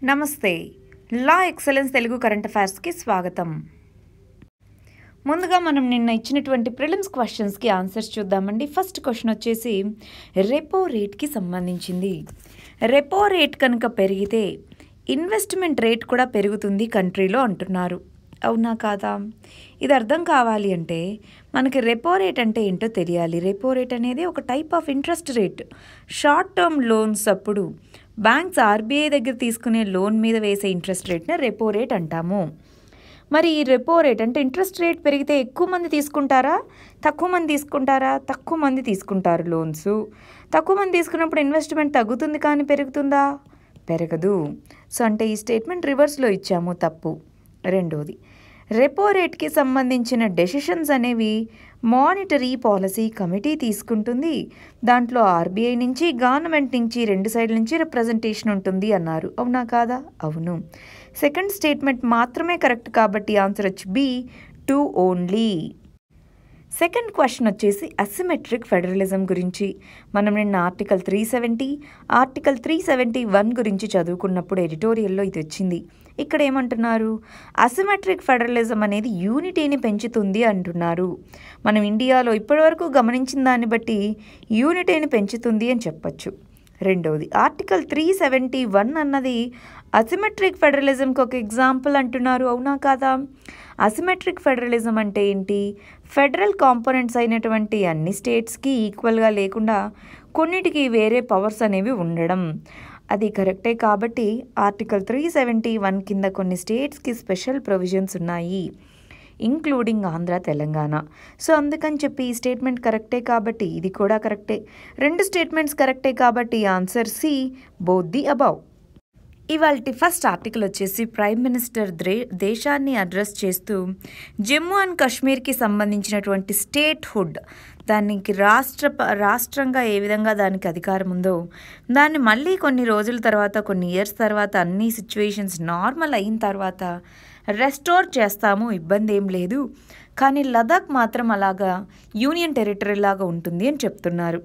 నమస్తే లా ఎక్సలెన్స్ తెలుగు కరెంట్ అఫైర్స్కి స్వాగతం ముందుగా మనం నిన్న ఇచ్చినటువంటి ప్రిలిమ్స్ క్వశ్చన్స్కి ఆన్సర్స్ చూద్దామండి ఫస్ట్ క్వశ్చన్ వచ్చేసి రెపో రేట్కి సంబంధించింది రెపో రేట్ కనుక పెరిగితే ఇన్వెస్ట్మెంట్ రేట్ కూడా పెరుగుతుంది కంట్రీలో అంటున్నారు అవునా కాదా ఇది అర్థం కావాలి అంటే మనకి రెపో రేట్ అంటే ఏంటో తెలియాలి రెపో రేట్ అనేది ఒక type of interest rate short term loans అప్పుడు బ్యాంక్స్ ఆర్బీఐ దగ్గర తీసుకునే లోన్ మీద వేసే ఇంట్రెస్ట్ రేట్ని రెపో రేట్ అంటాము మరి ఈ రెపో రేట్ అంటే ఇంట్రెస్ట్ రేట్ పెరిగితే ఎక్కువ మంది తీసుకుంటారా తక్కువ మంది తీసుకుంటారా తక్కువ మంది తీసుకుంటారు లోన్స్ తక్కువ మంది తీసుకున్నప్పుడు ఇన్వెస్ట్మెంట్ తగ్గుతుంది కానీ పెరుగుతుందా పెరగదు సో అంటే ఈ స్టేట్మెంట్ రివర్స్లో ఇచ్చాము తప్పు రెండోది రెపో రేట్కి సంబంధించిన డెసిషన్స్ అనేవి మానిటరీ పాలసీ కమిటీ తీసుకుంటుంది దాంట్లో ఆర్బీఐ నుంచి గవర్నమెంట్ నుంచి రెండు సైడ్ల నుంచి రిప్రజెంటేషన్ ఉంటుంది అన్నారు అవునా కాదా అవును సెకండ్ స్టేట్మెంట్ మాత్రమే కరెక్ట్ కాబట్టి ఆన్సర్ వచ్చి B two only second question వచ్చేసి అసిమెట్రిక్ ఫెడరలిజం గురించి మనం నిన్న article three seventy article three seventy one గురించి చదువుకున్నప్పుడు ఎడిటోరియల్లో ఇది వచ్చింది ఇక్కడ ఏమంటున్నారు అసిమెట్రిక్ ఫెడరలిజం అనేది యూనిటీని పెంచుతుంది అంటున్నారు మనం ఇండియాలో ఇప్పటివరకు గమనించిన దాన్ని బట్టి యూనిటీని పెంచుతుంది అని చెప్పచ్చు రెండవది ఆర్టికల్ త్రీ సెవెంటీ వన్ అన్నది అసిమెట్రిక్ ఫెడరలిజంకి ఒక ఎగ్జాంపుల్ అంటున్నారు అవునా కాదా అసిమెట్రిక్ ఫెడరలిజం అంటే ఏంటి ఫెడరల్ కాంపోనెంట్స్ అయినటువంటి అన్ని స్టేట్స్కి ఈక్వల్గా లేకుండా కొన్నిటికి వేరే పవర్స్ అనేవి ఉండడం అది కరెక్టే కాబట్టి ఆర్టికల్ త్రీ సెవెంటీ వన్ కింద కొన్ని స్టేట్స్కి స్పెషల్ ప్రొవిజన్స్ ఉన్నాయి ఇంక్లూడింగ్ ఆంధ్ర తెలంగాణ సో అందుకని చెప్పి ఈ స్టేట్మెంట్ కరెక్టే కాబట్టి ఇది కూడా కరెక్టే రెండు స్టేట్మెంట్స్ కరెక్టే కాబట్టి answer C both the above ఇవాళ ఫస్ట్ ఆర్టికల్ వచ్చేసి ప్రైమ్ మినిస్టర్ దే దేశాన్ని అడ్రస్ చేస్తూ జమ్మూ అండ్ కాశ్మీర్కి సంబంధించినటువంటి స్టేట్ హుడ్ దానికి రాష్ట్ర రాష్ట్రంగా ఏ విధంగా దానికి అధికారం ఉందో దాన్ని మళ్ళీ కొన్ని రోజుల తర్వాత కొన్ని ఇయర్స్ తర్వాత అన్ని సిచ్యువేషన్స్ నార్మల్ అయిన తర్వాత రెస్టోర్ చేస్తాము ఇబ్బంది ఏం లేదు కానీ లదాఖ్ మాత్రం అలాగా యూనియన్ టెరిటరీ లాగా ఉంటుంది అని చెప్తున్నారు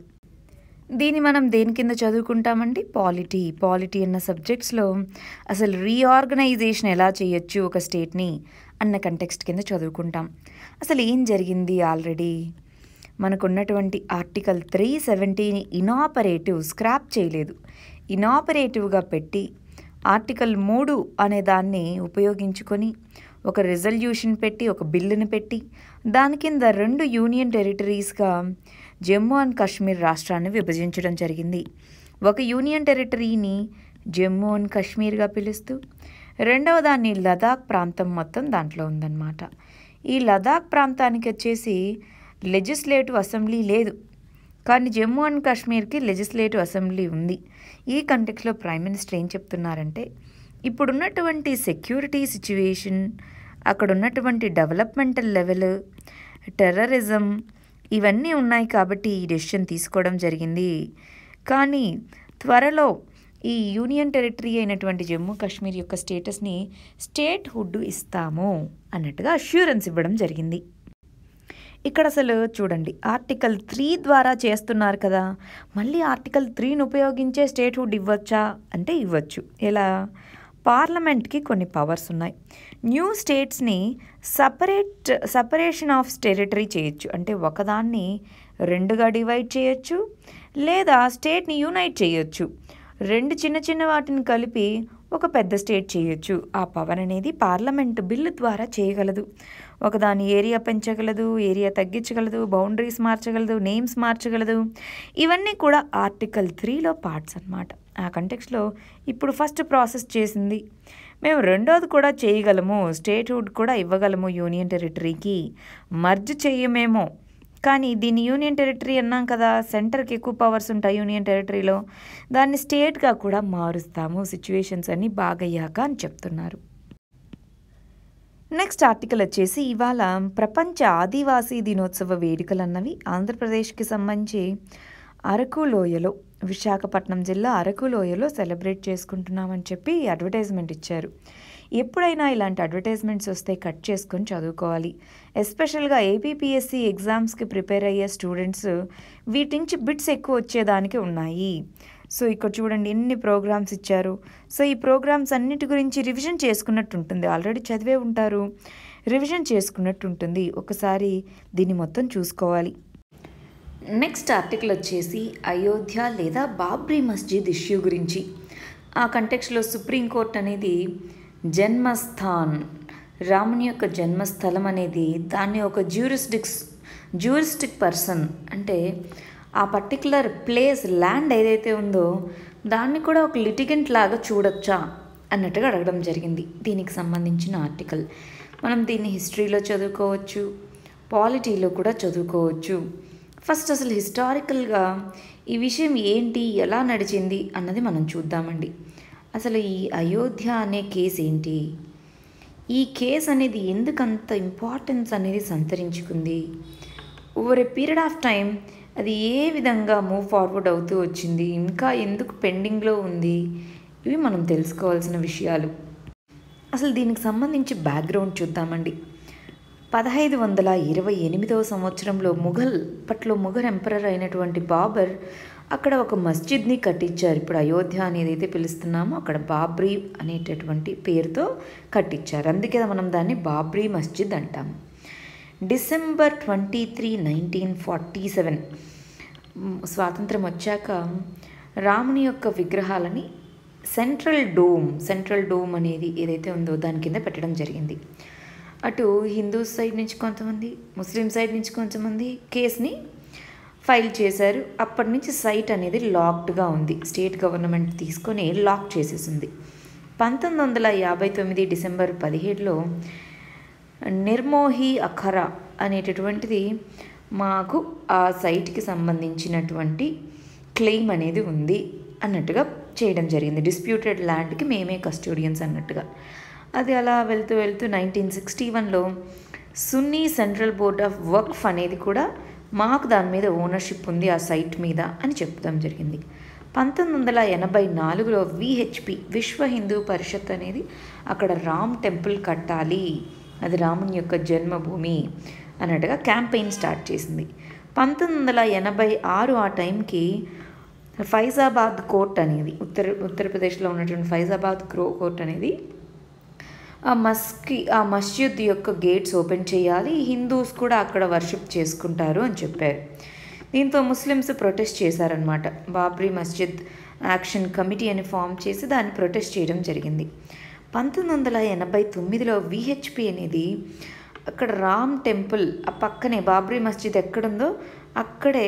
దీన్ని మనం దేని కింద చదువుకుంటామండి పాలిటీ పాలిటీ అన్న సబ్జెక్ట్స్లో అసలు రీఆర్గనైజేషన్ ఎలా చేయొచ్చు ఒక స్టేట్ని అన్న కంటెక్స్ట్ కింద చదువుకుంటాం అసలు ఏం జరిగింది ఆల్రెడీ మనకున్నటువంటి ఆర్టికల్ త్రీ సెవెంటీని ఇనాపరేటివ్ స్క్రాప్ చేయలేదు ఇనాపరేటివ్గా పెట్టి ఆర్టికల్ మూడు అనే దాన్ని ఉపయోగించుకొని ఒక రిజల్యూషన్ పెట్టి ఒక బిల్లుని పెట్టి దాని కింద రెండు యూనియన్ టెరిటరీస్గా జమ్మూ అండ్ కాశ్మీర్ రాష్ట్రాన్ని విభజించడం జరిగింది ఒక యూనియన్ టెరిటరీని జమ్మూ అండ్ కాశ్మీర్గా పిలుస్తూ రెండవ దాన్ని లదాఖ్ ప్రాంతం మొత్తం దాంట్లో ఉందన్నమాట ఈ లదాఖ్ ప్రాంతానికి వచ్చేసి లెజిస్లేటివ్ అసెంబ్లీ లేదు కానీ జమ్మూ అండ్ కాశ్మీర్కి లెజిస్లేటివ్ అసెంబ్లీ ఉంది ఈ కంటెక్స్లో ప్రైమ్ మినిస్టర్ ఏం చెప్తున్నారంటే ఇప్పుడున్నటువంటి సెక్యూరిటీ సిచ్యువేషన్ అక్కడ ఉన్నటువంటి డెవలప్మెంటల్ లెవెల్ టెర్రరిజం ఇవన్నీ ఉన్నాయి కాబట్టి ఈ డెసిషన్ తీసుకోవడం జరిగింది కానీ త్వరలో ఈ యూనియన్ టెరిటరీ అయినటువంటి జమ్మూ కాశ్మీర్ యొక్క స్టేటస్ని స్టేట్ హుడ్ ఇస్తాము అన్నట్టుగా అష్యూరెన్స్ ఇవ్వడం జరిగింది ఇక్కడ అసలు చూడండి ఆర్టికల్ త్రీ ద్వారా చేస్తున్నారు కదా మళ్ళీ ఆర్టికల్ త్రీని ఉపయోగించే స్టేట్ హుడ్ ఇవ్వచ్చా అంటే ఇవ్వచ్చు ఎలా పార్లమెంట్కి కొన్ని పవర్స్ ఉన్నాయి న్యూ స్టేట్స్ని సపరేట్ సపరేషన్ ఆఫ్ టెరిటరీ చేయొచ్చు అంటే ఒకదాన్ని రెండుగా డివైడ్ చేయొచ్చు లేదా స్టేట్ని యునైట్ చేయొచ్చు రెండు చిన్న చిన్న వాటిని కలిపి ఒక పెద్ద స్టేట్ చేయొచ్చు ఆ పవర్ అనేది పార్లమెంట్ బిల్లు ద్వారా చేయగలదు ఒకదాని ఏరియా పెంచగలదు ఏరియా తగ్గించగలదు బౌండరీస్ మార్చగలదు నేమ్స్ మార్చగలదు ఇవన్నీ కూడా ఆర్టికల్ త్రీలో పార్ట్స్ అన్నమాట ఆ కంటెక్స్లో ఇప్పుడు ఫస్ట్ ప్రాసెస్ చేసింది మేము రెండోది కూడా చేయగలము స్టేట్ హుడ్ కూడా ఇవ్వగలము యూనియన్ టెరిటరీకి మర్జ్ చేయమేమో కానీ దీన్ని యూనియన్ టెరిటరీ అన్నాం కదా సెంటర్కి ఎక్కువ పవర్స్ ఉంటాయి యూనియన్ టెరిటరీలో దాన్ని స్టేట్గా కూడా మారుస్తాము సిచ్యువేషన్స్ అన్నీ బాగయ్యాక అని చెప్తున్నారు నెక్స్ట్ ఆర్టికల్ వచ్చేసి ఇవాళ ప్రపంచ ఆదివాసీ దినోత్సవ వేడుకలు అన్నవి ఆంధ్రప్రదేశ్కి సంబంధించి అరకు లోయలో విశాఖపట్నం జిల్లా అరకు లోయలో సెలబ్రేట్ చేసుకుంటున్నామని చెప్పి అడ్వర్టైజ్మెంట్ ఇచ్చారు ఎప్పుడైనా ఇలాంటి అడ్వర్టైజ్మెంట్స్ వస్తే కట్ చేసుకొని చదువుకోవాలి ఎస్పెషల్గా ఏపీపీఎస్సీ ఎగ్జామ్స్కి ప్రిపేర్ అయ్యే స్టూడెంట్స్ వీటి నుంచి బిట్స్ ఎక్కువ వచ్చేదానికి ఉన్నాయి సో ఇక్కడ చూడండి ఎన్ని ప్రోగ్రామ్స్ ఇచ్చారు సో ఈ ప్రోగ్రామ్స్ అన్నిటి గురించి రివిజన్ చేసుకున్నట్టు ఉంటుంది ఆల్రెడీ చదివే ఉంటారు రివిజన్ చేసుకున్నట్టు ఉంటుంది ఒకసారి దీన్ని మొత్తం చూసుకోవాలి నెక్స్ట్ ఆర్టికల్ వచ్చేసి అయోధ్య లేదా బాబ్రీ మస్జిద్ ఇష్యూ గురించి ఆ కంటెక్స్లో సుప్రీంకోర్ట్ అనేది జన్మస్థాన్ రాముని యొక్క జన్మస్థలం అనేది దాన్ని ఒక జ్యూరిస్టిక్స్ జ్యూరిస్టిక్ పర్సన్ అంటే ఆ పర్టికులర్ ప్లేస్ ల్యాండ్ ఏదైతే ఉందో దాన్ని కూడా ఒక లిటిగెంట్ లాగా చూడొచ్చా అన్నట్టుగా అడగడం జరిగింది దీనికి సంబంధించిన ఆర్టికల్ మనం దీన్ని హిస్టరీలో చదువుకోవచ్చు పాలిటీలో కూడా చదువుకోవచ్చు ఫస్ట్ అసలు హిస్టారికల్గా ఈ విషయం ఏంటి ఎలా నడిచింది అన్నది మనం చూద్దామండి అసలు ఈ అయోధ్య అనే కేసు ఏంటి ఈ కేసు అనేది ఎందుకంత ఇంపార్టెన్స్ అనేది సంతరించుకుంది over a period of time అది ఏ విధంగా మూవ్ ఫార్వర్డ్ అవుతూ వచ్చింది ఇంకా ఎందుకు పెండింగ్లో ఉంది ఇవి మనం తెలుసుకోవాల్సిన విషయాలు అసలు దీనికి సంబంధించి బ్యాక్గ్రౌండ్ చూద్దామండి పదహైదు వందల ఇరవై ఎనిమిదవ సంవత్సరంలో ముఘల్ అప్పట్లో ముఘల్ ఎంపరర్ అయినటువంటి బాబర్ అక్కడ ఒక మస్జిద్ని కట్టించారు ఇప్పుడు అయోధ్య అనేది అయితే పిలుస్తున్నామో అక్కడ బాబ్రీ అనేటటువంటి పేరుతో కట్టించారు అందుకే మనం దాన్ని బాబ్రీ మస్జిద్ అంటాము December twenty three nineteen forty seven స్వాతంత్రం వచ్చాక రాముని యొక్క విగ్రహాలని సెంట్రల్ డోమ్ సెంట్రల్ డోమ్ అనేది ఏదైతే ఉందో దాని కింద పెట్టడం జరిగింది అటు హిందూ సైడ్ నుంచి కొంతమంది ముస్లిం సైడ్ నుంచి కొంతమంది కేసుని ఫైల్ చేశారు అప్పటి నుంచి సైట్ అనేది లాక్డ్గా ఉంది స్టేట్ గవర్నమెంట్ తీసుకొని లాక్ చేసేసింది పంతొమ్మిది వందల యాభై తొమ్మిది డిసెంబర్ పదిహేడులో నిర్మోహి అఖరా అనేటటువంటిది మాకు ఆ సైట్కి సంబంధించినటువంటి క్లెయిమ్ అనేది ఉంది అన్నట్టుగా చేయడం జరిగింది డిస్ప్యూటెడ్ ల్యాండ్కి మేమే కస్టోడియన్స్ అన్నట్టుగా అది అలా వెళ్తూ వెళ్తూ నైన్టీన్ సిక్స్టీ వన్లో Sunni central board of Waqf అనేది కూడా మాకు దాని మీద ఓనర్షిప్ ఉంది ఆ సైట్ మీద అని చెప్పడం జరిగింది పంతొమ్మిది వందల ఎనభై నాలుగులో విహెచ్పి విశ్వ హిందూ పరిషత్ అనేది అక్కడ రామ్ టెంపుల్ కట్టాలి అది రాముని యొక్క జన్మభూమి అన్నట్టుగా క్యాంపెయిన్ స్టార్ట్ చేసింది పంతొమ్మిది వందల ఎనభై ఆరు ఆ టైంకి ఫైజాబాద్ కోర్ట్ అనేది ఉత్తర ఉత్తరప్రదేశ్లో ఉన్నటువంటి ఫైజాబాద్ క్రో కోర్ట్ అనేది ఆ మస్కి ఆ మస్జిద్ యొక్క గేట్స్ ఓపెన్ చేయాలి హిందూస్ కూడా అక్కడ వర్షిప్ చేసుకుంటారు అని చెప్పారు దీంతో ముస్లిమ్స్ ప్రొటెస్ట్ చేశారనమాట బాబ్రీ మస్జిద్ యాక్షన్ కమిటీ అని ఫామ్ చేసి దాన్ని ప్రొటెస్ట్ చేయడం జరిగింది పంతొమ్మిది వందల ఎనభై తొమ్మిదిలో విహెచ్పి అనేది అక్కడ రామ్ టెంపుల్ ఆ పక్కనే బాబ్రీ మస్జిద్ ఎక్కడుందో అక్కడే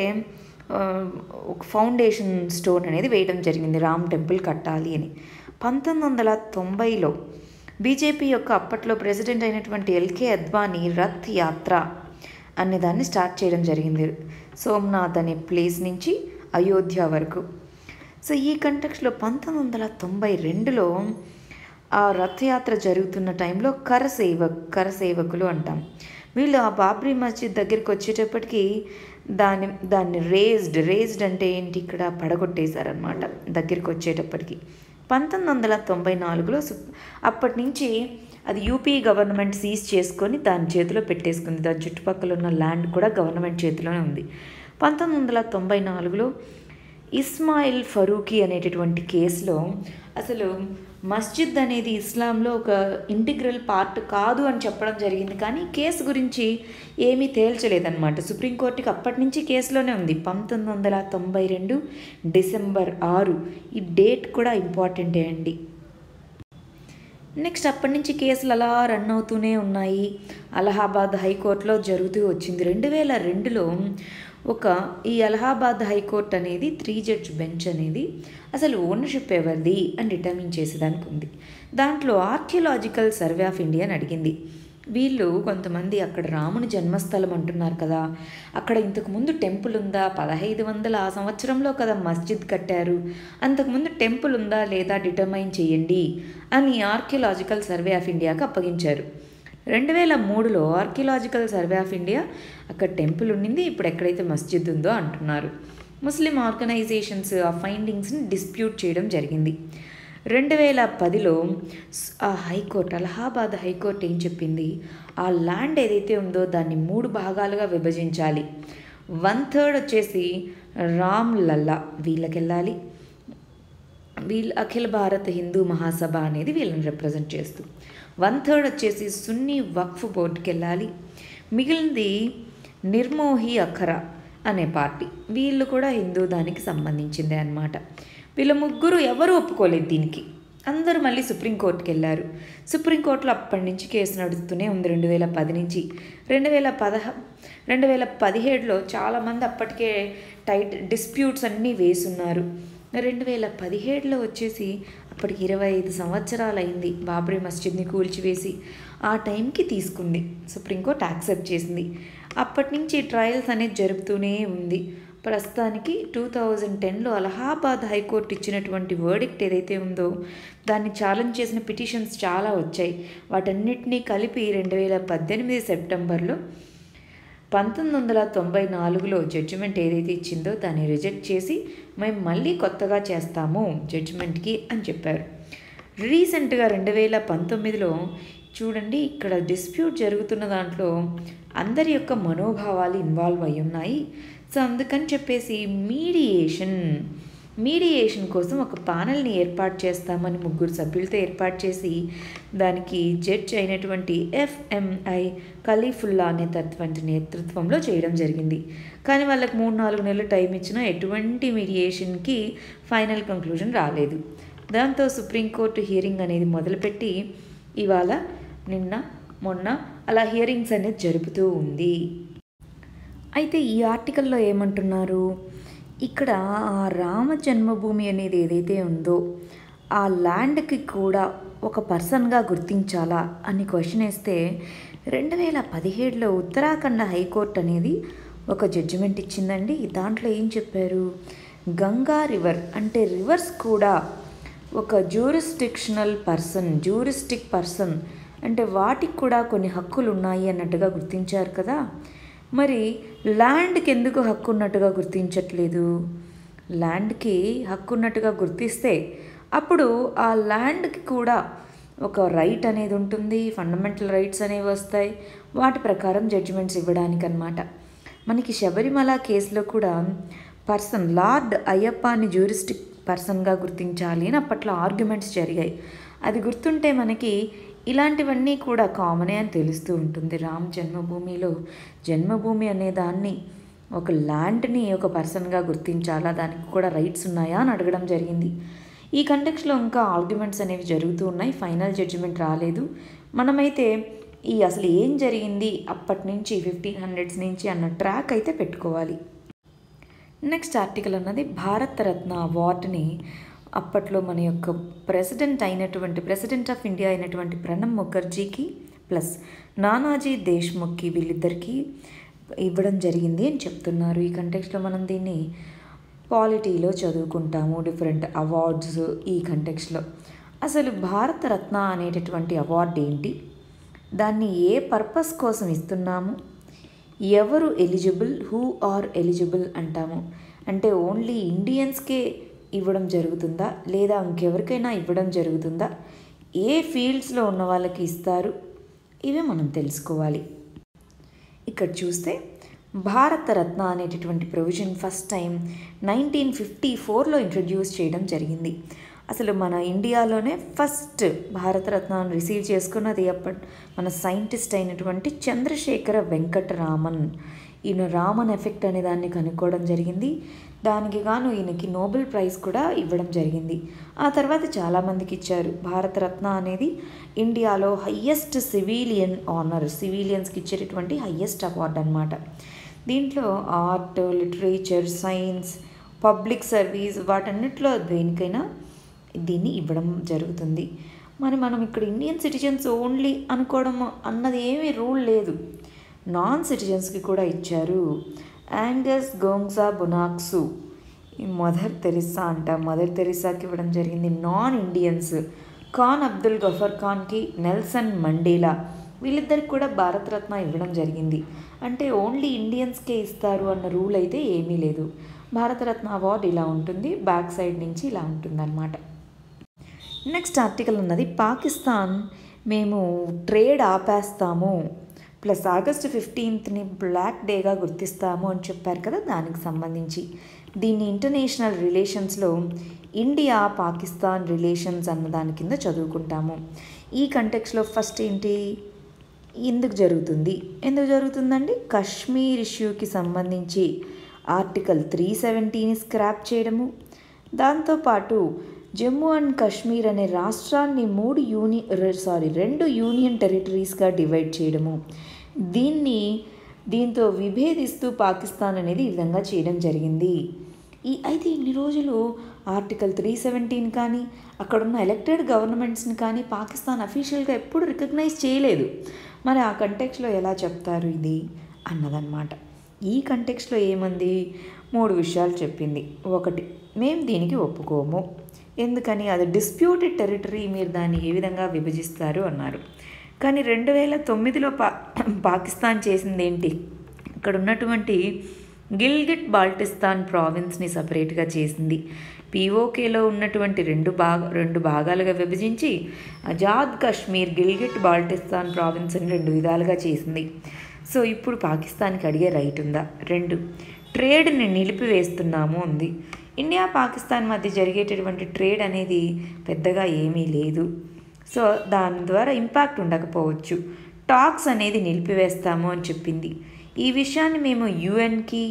ఒక ఫౌండేషన్ స్టోన్ అనేది వేయడం జరిగింది రామ్ టెంపుల్ కట్టాలి అని పంతొమ్మిది వందల తొంభైలో బీజేపీ యొక్క అప్పట్లో ప్రెసిడెంట్ అయినటువంటి ఎల్కే అద్వానీ రథ్ యాత్ర అనే దాన్ని స్టార్ట్ చేయడం జరిగింది సోమనాథ్ అనే ప్లేస్ నుంచి అయోధ్య వరకు సో ఈ కంటెక్స్లో పంతొమ్మిది వందల తొంభై రెండులో ఆ రథయాత్ర జరుగుతున్న టైంలో కరసేవ కరసేవకులు అంటాం వీళ్ళు ఆ బాబ్రీ మస్జిద్ దగ్గరికి వచ్చేటప్పటికి దాన్ని దాన్ని రేజ్డ్ రేజ్డ్ అంటే ఏంటి ఇక్కడ పడగొట్టేశారనమాట దగ్గరికి వచ్చేటప్పటికి పంతొమ్మిది వందల తొంభై నాలుగులో అప్పటి నుంచి అది యూపీ గవర్నమెంట్ సీజ్ చేసుకొని దాని చేతిలో పెట్టేసుకుంది దాని చుట్టుపక్కల ఉన్న ల్యాండ్ కూడా గవర్నమెంట్ చేతిలోనే ఉంది పంతొమ్మిది వందల తొంభై నాలుగులో ఇస్మాయిల్ ఫరూకీ అనేటటువంటి కేసులో అసలు మస్జిద్ అనేది ఇస్లాంలో ఒక ఇంటిగ్రల్ పార్ట్ కాదు అని చెప్పడం జరిగింది కానీ కేసు గురించి ఏమీ తేల్చలేదన్నమాట సుప్రీంకోర్టుకి అప్పటి నుంచి కేసులోనే ఉంది పంతొమ్మిది వందల తొంభై రెండు డిసెంబర్ ఆరు ఈ డేట్ కూడా ఇంపార్టెంటే అండి నెక్స్ట్ అప్పటి నుంచి కేసులు అలా రన్ అవుతూనే ఉన్నాయి అలహాబాద్ హైకోర్టులో జరుగుతూ వచ్చింది రెండు వేల రెండులో ఒక ఈ అలహాబాద్ హైకోర్టు అనేది త్రీ జడ్జ్ బెంచ్ అనేది అసలు ఓనర్షిప్ ఎవరిది అని డిటర్మిన్ చేసేదానికి ఉంది దాంట్లో ఆర్కియలాజికల్ సర్వే ఆఫ్ ఇండియా అని అడిగింది వీళ్ళు కొంతమంది అక్కడ రాముని జన్మస్థలం అంటున్నారు కదా అక్కడ ఇంతకుముందు టెంపుల్ ఉందా పదహైదు వందల ఆ సంవత్సరంలో కదా మస్జిద్ కట్టారు అంతకుముందు టెంపుల్ ఉందా లేదా డిటర్మైన్ చేయండి అని ఆర్కియలాజికల్ సర్వే ఆఫ్ ఇండియాకి అప్పగించారు రెండు వేల మూడులో ఆర్కియలాజికల్ సర్వే ఆఫ్ ఇండియా అక్కడ టెంపుల్ ఉండింది ఇప్పుడు ఎక్కడైతే మస్జిద్ ఉందో అంటున్నారు ముస్లిం ఆర్గనైజేషన్స్ ఆ ఫైండింగ్స్ని డిస్ప్యూట్ చేయడం జరిగింది రెండు వేల పదిలో ఆ హైకోర్టు అలహాబాద్ హైకోర్టు ఏం చెప్పింది ఆ ల్యాండ్ ఏదైతే ఉందో దాన్ని మూడు భాగాలుగా విభజించాలి వన్ థర్డ్ వచ్చేసి రామ్ లల్లా వీళ్ళకి వెళ్ళాలి వీళ్ళు అఖిల భారత హిందూ మహాసభ అనేది వీళ్ళని రిప్రజెంట్ చేస్తూ వన్ థర్డ్ వచ్చేసి సున్నీ వక్ఫ్ బోర్డుకి వెళ్ళాలి మిగిలినది నిర్మోహి అఖరా అనే పార్టీ వీళ్ళు కూడా హిందూ దానికి సంబంధించిందే అన్నమాట వీళ్ళ ముగ్గురు ఎవరు ఒప్పుకోలేదు దీనికి అందరూ మళ్ళీ సుప్రీంకోర్టుకి వెళ్ళారు సుప్రీంకోర్టులో అప్పటి నుంచి కేసు నడుస్తూనే ఉంది రెండు వేల పది నుంచి రెండు వేల పదహ రెండు వేల పదిహేడులో చాలామంది అప్పటికే టైట్ డిస్ప్యూట్స్ అన్నీ వేసున్నారు రెండు వేల పదిహేడులో వచ్చేసి అప్పటికి ఇరవై ఐదు సంవత్సరాలు అయింది బాబ్రీ మస్జిద్ని కూల్చివేసి ఆ టైంకి తీసుకుంది సుప్రీంకోర్టు యాక్సెప్ట్ చేసింది అప్పటి నుంచి ట్రయల్స్ అనేది జరుపుతూనే ఉంది ప్రస్తుతానికి టూ థౌజండ్ టెన్లో అలహాబాద్ హైకోర్టు ఇచ్చినటువంటి వర్డిక్ట్ ఏదైతే ఉందో దాన్ని ఛాలెంజ్ చేసిన పిటిషన్స్ చాలా వచ్చాయి వాటన్నిటినీ కలిపి రెండు వేల పద్దెనిమిది సెప్టెంబర్లో పంతొమ్మిది వందల తొంభై నాలుగులో జడ్జిమెంట్ ఏదైతే ఇచ్చిందో దాన్ని రిజెక్ట్ చేసి మేము మళ్ళీ కొత్తగా చేస్తాము జడ్జిమెంట్కి అని చెప్పారు రీసెంట్గా రెండు వేల పంతొమ్మిదిలో చూడండి ఇక్కడ డిస్ప్యూట్ జరుగుతున్న దాంట్లో అందరి యొక్క మనోభావాలు ఇన్వాల్వ్ అయి ఉన్నాయి సో అందుకని చెప్పేసి మీడియేషన్ మీడియేషన్ కోసం ఒక పానల్ని ఏర్పాటు చేస్తామని ముగ్గురు సభ్యులతో ఏర్పాటు చేసి దానికి జడ్జ్ అయినటువంటి ఎఫ్ఎంఐ ఖలీఫుల్లా అనే తత్వంటి నేతృత్వంలో చేయడం జరిగింది కానీ వాళ్ళకి మూడు నాలుగు నెలలు టైం ఇచ్చినా ఎటువంటి మీడియేషన్కి ఫైనల్ కంక్లూజన్ రాలేదు దాంతో సుప్రీంకోర్టు హియరింగ్ అనేది మొదలుపెట్టి ఇవాళ నిన్న మొన్న అలా హియరింగ్స్ అనేది జరుపుతూ ఉంది అయితే ఈ ఆర్టికల్లో ఏమంటున్నారు ఇక్కడ ఆ రామ జన్మభూమి అనేది ఏదైతే ఉందో ఆ ల్యాండ్కి కూడా ఒక పర్సన్గా గుర్తించాలా అని క్వశ్చన్ వేస్తే రెండు వేల పదిహేడులో ఉత్తరాఖండ హైకోర్టు అనేది ఒక జడ్జిమెంట్ ఇచ్చిందండి దాంట్లో ఏం చెప్పారు గంగా రివర్ అంటే రివర్స్ కూడా ఒక జూరిస్టిక్షనల్ పర్సన్ జూరిస్టిక్ పర్సన్ అంటే వాటికి కూడా కొన్ని హక్కులు ఉన్నాయి అన్నట్టుగా గుర్తించారు కదా మరి ల్యాండ్కి ఎందుకు హక్కు ఉన్నట్టుగా గుర్తించట్లేదు ల్యాండ్కి హక్కు ఉన్నట్టుగా గుర్తిస్తే అప్పుడు ఆ ల్యాండ్కి కూడా ఒక రైట్ అనేది ఉంటుంది ఫండమెంటల్ రైట్స్ అనేవి వస్తాయి వాటి ప్రకారం జడ్జిమెంట్స్ ఇవ్వడానికి అనమాట మనకి శబరిమల కేసులో కూడా పర్సన్ లార్డ్ అయ్యప్పని జ్యూరిస్టిక్ పర్సన్గా గుర్తించాలి అని అప్పట్లో ఆర్గ్యుమెంట్స్ జరిగాయి అది గుర్తుంటే మనకి ఇలాంటివన్నీ కూడా కామనే అని తెలుస్తూ ఉంటుంది రామ్ జన్మభూమిలో జన్మభూమి అనే దాన్ని ఒక ల్యాండ్ని ఒక పర్సన్గా గుర్తించాలా దానికి కూడా రైట్స్ ఉన్నాయా అని అడగడం జరిగింది ఈ కంటెక్స్లో ఇంకా ఆర్గ్యుమెంట్స్ అనేవి జరుగుతూ ఉన్నాయి ఫైనల్ జడ్జిమెంట్ రాలేదు మనమైతే ఈ అసలు ఏం జరిగింది అప్పటి నుంచి ఫిఫ్టీన్ హండ్రెడ్స్ నుంచి అన్న ట్రాక్ అయితే పెట్టుకోవాలి నెక్స్ట్ ఆర్టికల్ అన్నది భారతరత్న అవార్డుని అప్పట్లో మన యొక్క ప్రెసిడెంట్ అయినటువంటి ప్రెసిడెంట్ ఆఫ్ ఇండియా అయినటువంటి ప్రణబ్ ముఖర్జీకి ప్లస్ నానాజీ దేశ్ముఖ్కి వీళ్ళిద్దరికీ ఇవ్వడం జరిగింది అని చెప్తున్నారు ఈ కంటెక్స్లో మనం దీన్ని పాలిటీలో చదువుకుంటాము డిఫరెంట్ అవార్డ్స్ ఈ కంటెక్స్లో అసలు భారతరత్న అనేటటువంటి అవార్డు ఏంటి దాన్ని ఏ పర్పస్ కోసం ఇస్తున్నాము ఎవరు ఎలిజిబుల్ హూ ఆర్ ఎలిజిబుల్ అంటాము అంటే ఓన్లీ ఇండియన్స్కే ఇవ్వడం జరుగుతుందా లేదా ఇంకెవరికైనా ఇవ్వడం జరుగుతుందా ఏ ఫీల్డ్స్లో ఉన్న వాళ్ళకి ఇస్తారు ఇవే మనం తెలుసుకోవాలి ఇక్కడ చూస్తే భారతరత్న అనేటటువంటి provision first time nineteen fifty ఫోర్లో ఇంట్రడ్యూస్ చేయడం జరిగింది అసలు మన ఇండియాలోనే ఫస్ట్ భారతరత్నాన్ని రిసీవ్ చేసుకున్నది అప్పటి మన సైంటిస్ట్ అయినటువంటి చంద్రశేఖర వెంకటరామన్ ఈయన రామన్ ఎఫెక్ట్ అనే దాన్ని కనుక్కోవడం జరిగింది దానికి గాను ఈయనకి నోబెల్ ప్రైజ్ కూడా ఇవ్వడం జరిగింది ఆ తర్వాత చాలామందికి ఇచ్చారు భారతరత్న అనేది ఇండియాలో హయ్యెస్ట్ సివిలియన్ ఆనర్ సివిలియన్స్కి ఇచ్చేటటువంటి హయ్యెస్ట్ అవార్డ్ అనమాట దీంట్లో art literature science public service వాటన్నిటిలో దేనికైనా దీన్ని ఇవ్వడం జరుగుతుంది మరి మనం ఇక్కడ ఇండియన్ సిటిజన్స్ ఓన్లీ అనుకోవడం అన్నది ఏమీ రూల్ లేదు నాన్ సిటిజన్స్కి కూడా ఇచ్చారు యాంగస్ గోంగ్సా బొనాక్సు ఈ మదర్ తెరిసా అంట మదర్ తెరిసాకి ఇవ్వడం జరిగింది నాన్ ఇండియన్స్ ఖాన్ అబ్దుల్ గఫర్ ఖాన్కి నెల్సన్ మండేలా వీళ్ళిద్దరికి కూడా భారతరత్న ఇవ్వడం జరిగింది అంటే ఓన్లీ ఇండియన్స్కే ఇస్తారు అన్న రూల్ అయితే ఏమీ లేదు భారతరత్న అవార్డు ఇలా ఉంటుంది బ్యాక్ సైడ్ నుంచి ఇలా ఉంటుందన్నమాట నెక్స్ట్ ఆర్టికల్ ఉన్నది పాకిస్తాన్ మేము ట్రేడ్ ఆపేస్తాము ప్లస్ ఆగస్టు ఫిఫ్టీన్త్ని బ్లాక్ డేగా గుర్తిస్తాము అని చెప్పారు కదా దానికి సంబంధించి దీన్ని ఇంటర్నేషనల్ రిలేషన్స్లో ఇండియా పాకిస్తాన్ రిలేషన్స్ అన్న దాని కింద చదువుకుంటాము ఈ కంటెక్స్లో ఫస్ట్ ఏంటి ఎందుకు జరుగుతుంది ఎందుకు జరుగుతుందండి కశ్మీర్ ఇష్యూకి సంబంధించి ఆర్టికల్ త్రీ సెవెంటీని స్క్రాప్ చేయడము దాంతోపాటు జమ్మూ అండ్ కాశ్మీర్ అనే రాష్ట్రాన్ని మూడు యూని సారీ రెండు యూనియన్ టెరిటరీస్గా డివైడ్ చేయడము దీన్ని దీంతో విభేదిస్తూ పాకిస్తాన్ అనేది ఈ విధంగా చేయడం జరిగింది ఈ అయితే ఇన్ని రోజులు ఆర్టికల్ త్రీ సెవెంటీన్ కానీ అక్కడున్న ఎలక్టెడ్ గవర్నమెంట్స్ని కానీ పాకిస్తాన్ అఫీషియల్గా ఎప్పుడు రికగ్నైజ్ చేయలేదు మరి ఆ కంటెక్స్లో ఎలా చెప్తారు ఇది అన్నదన్నమాట ఈ కంటెక్స్లో ఏమంది మూడు విషయాలు చెప్పింది ఒకటి మేము దీనికి ఒప్పుకోము ఎందుకని అది డిస్ప్యూటెడ్ టెరిటరీ మీరు దాన్ని ఏ విధంగా విభజిస్తారు అన్నారు కానీ రెండు వేల తొమ్మిదిలో పా పాకిస్తాన్ చేసింది ఏంటి ఇక్కడ ఉన్నటువంటి గిల్గిట్ బాల్టిస్తాన్ ప్రావిన్స్ని సపరేట్గా చేసింది పీఓకేలో ఉన్నటువంటి రెండు భాగ రెండు భాగాలుగా విభజించి ఆజాద్ కాశ్మీర్ గిల్గిట్ బాల్టిస్తాన్ ప్రావిన్స్ అని రెండు విధాలుగా చేసింది సో ఇప్పుడు పాకిస్తాన్కి అడిగే రైట్ ఉందా రెండు ట్రేడ్ని నిలిపివేస్తున్నాము ఉంది ఇండియా పాకిస్తాన్ మధ్య జరిగేటటువంటి ట్రేడ్ అనేది పెద్దగా ఏమీ లేదు సో దాని ద్వారా ఇంపాక్ట్ ఉండకపోవచ్చు టాక్స్ అనేది నిలిపివేస్తాము అని చెప్పింది ఈ విషయాన్ని మేము యుఎన్కి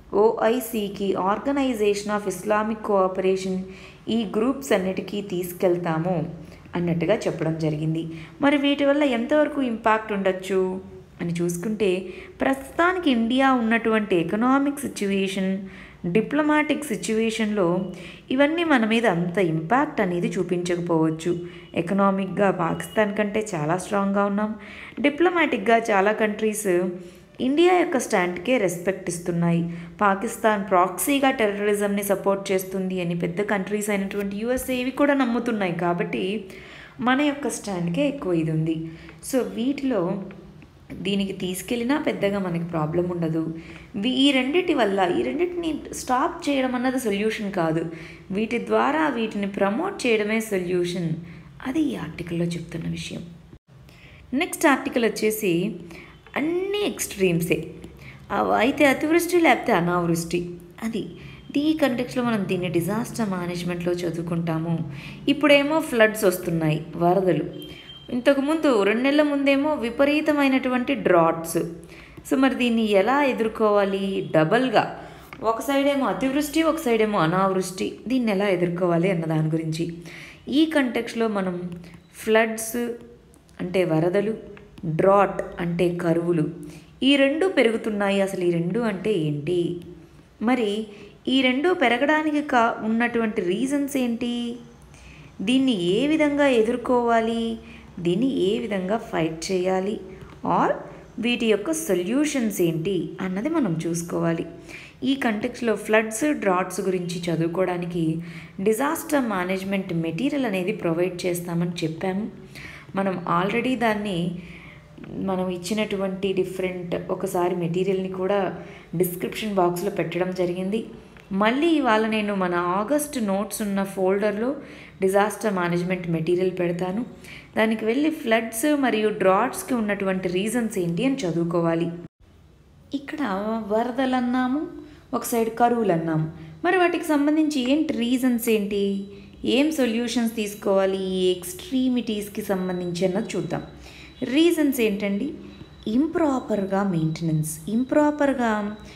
ఓఐసికి ఆర్గనైజేషన్ ఆఫ్ ఇస్లామిక్ కోఆపరేషన్ ఈ గ్రూప్స్ అన్నిటికీ తీసుకెళ్తాము అన్నట్టుగా చెప్పడం జరిగింది మరి వీటి వల్ల ఎంతవరకు ఇంపాక్ట్ ఉండొచ్చు అని చూసుకుంటే ప్రస్తుతానికి ఇండియా ఉన్నటువంటి ఎకనామిక్ సిచ్యువేషన్ డిప్లొమాటిక్ సిచ్యువేషన్లో ఇవన్నీ మన మీద అంత ఇంపాక్ట్ అనేది చూపించకపోవచ్చు ఎకనామిక్గా పాకిస్తాన్ కంటే చాలా స్ట్రాంగ్గా ఉన్నాం డిప్లొమాటిక్గా చాలా కంట్రీస్ ఇండియా యొక్క స్టాండ్కే రెస్పెక్ట్ ఇస్తున్నాయి పాకిస్తాన్ ప్రాక్సీగా టెర్రరిజంని సపోర్ట్ చేస్తుంది అని పెద్ద కంట్రీస్ అయినటువంటి యుఎస్ఏ ఇవి కూడా నమ్ముతున్నాయి కాబట్టి మన యొక్క స్టాండ్కే ఎక్కువ ఇది ఉంది సో వీటిలో దీనికి తీసుకెళ్ళినా పెద్దగా మనకి ప్రాబ్లం ఉండదు వీ- ఈ రెండిటి వల్ల ఈ రెండింటిని స్టాప్ చేయడం అన్నది సొల్యూషన్ కాదు వీటి ద్వారా వీటిని ప్రమోట్ చేయడమే సొల్యూషన్ అది ఈ ఆర్టికల్లో చెప్తున్న విషయం నెక్స్ట్ ఆర్టికల్ వచ్చేసి అన్ని ఎక్స్ట్రీమ్సే అవ- అయితే అతివృష్టి లేకపోతే అనావృష్టి అది ఈ కంటెక్స్లో మనం దీన్ని డిజాస్టర్ మేనేజ్మెంట్లో చదువుకుంటాము ఇప్పుడేమో ఫ్లడ్స్ వస్తున్నాయి వరదలు ఇంతకుముందు రెండు నెలల ముందేమో విపరీతమైనటువంటి డ్రాట్స్ సో మరి దీన్ని ఎలా ఎదుర్కోవాలి డబల్గా ఒక సైడ్ ఏమో అతివృష్టి ఒక సైడ్ ఏమో అనావృష్టి దీన్ని ఎలా ఎదుర్కోవాలి అన్న దాని గురించి ఈ కంటెక్స్లో మనం ఫ్లడ్స్ అంటే వరదలు డ్రాట్ అంటే కరువులు ఈ రెండు పెరుగుతున్నాయి అసలు ఈ రెండు అంటే ఏంటి మరి ఈ రెండు పెరగడానికి కా ఉన్నటువంటి రీజన్స్ ఏంటి దీన్ని ఏ విధంగా ఎదుర్కోవాలి దీన్ని ఏ విధంగా ఫైట్ చేయాలి ఆర్ వీటి యొక్క సొల్యూషన్స్ ఏంటి అన్నది మనం చూసుకోవాలి ఈ కంటెక్స్లో ఫ్లడ్స్ డ్రాట్స్ గురించి చదువుకోవడానికి డిజాస్టర్ మేనేజ్మెంట్ మెటీరియల్ అనేది ప్రొవైడ్ చేస్తామని చెప్పాము మనం ఆల్రెడీ దాన్ని మనం ఇచ్చినటువంటి డిఫరెంట్ ఒకసారి మెటీరియల్ని కూడా డిస్క్రిప్షన్ బాక్స్లో పెట్టడం జరిగింది మళ్ళీ ఇవాళ నేను మన ఆగస్ట్ నోట్స్ ఉన్న ఫోల్డర్లో డిజాస్టర్ మేనేజ్మెంట్ మెటీరియల్ పెడతాను దానికి వెళ్ళి ఫ్లడ్స్ మరియు డ్రాట్స్కి ఉన్నటువంటి రీజన్స్ ఏంటి అని చదువుకోవాలి ఇక్కడ వరదలు అన్నాము ఒక సైడ్ కరువులు అన్నాము మరి వాటికి సంబంధించి ఏంటి రీజన్స్ ఏంటి ఏం సొల్యూషన్స్ తీసుకోవాలి ఈ ఎక్స్ట్రీమిటీస్కి సంబంధించి అన్నది చూద్దాం రీజన్స్ ఏంటండి ఇంప్రాపర్గా మెయింటెనెన్స్ ఇంప్రాపర్గా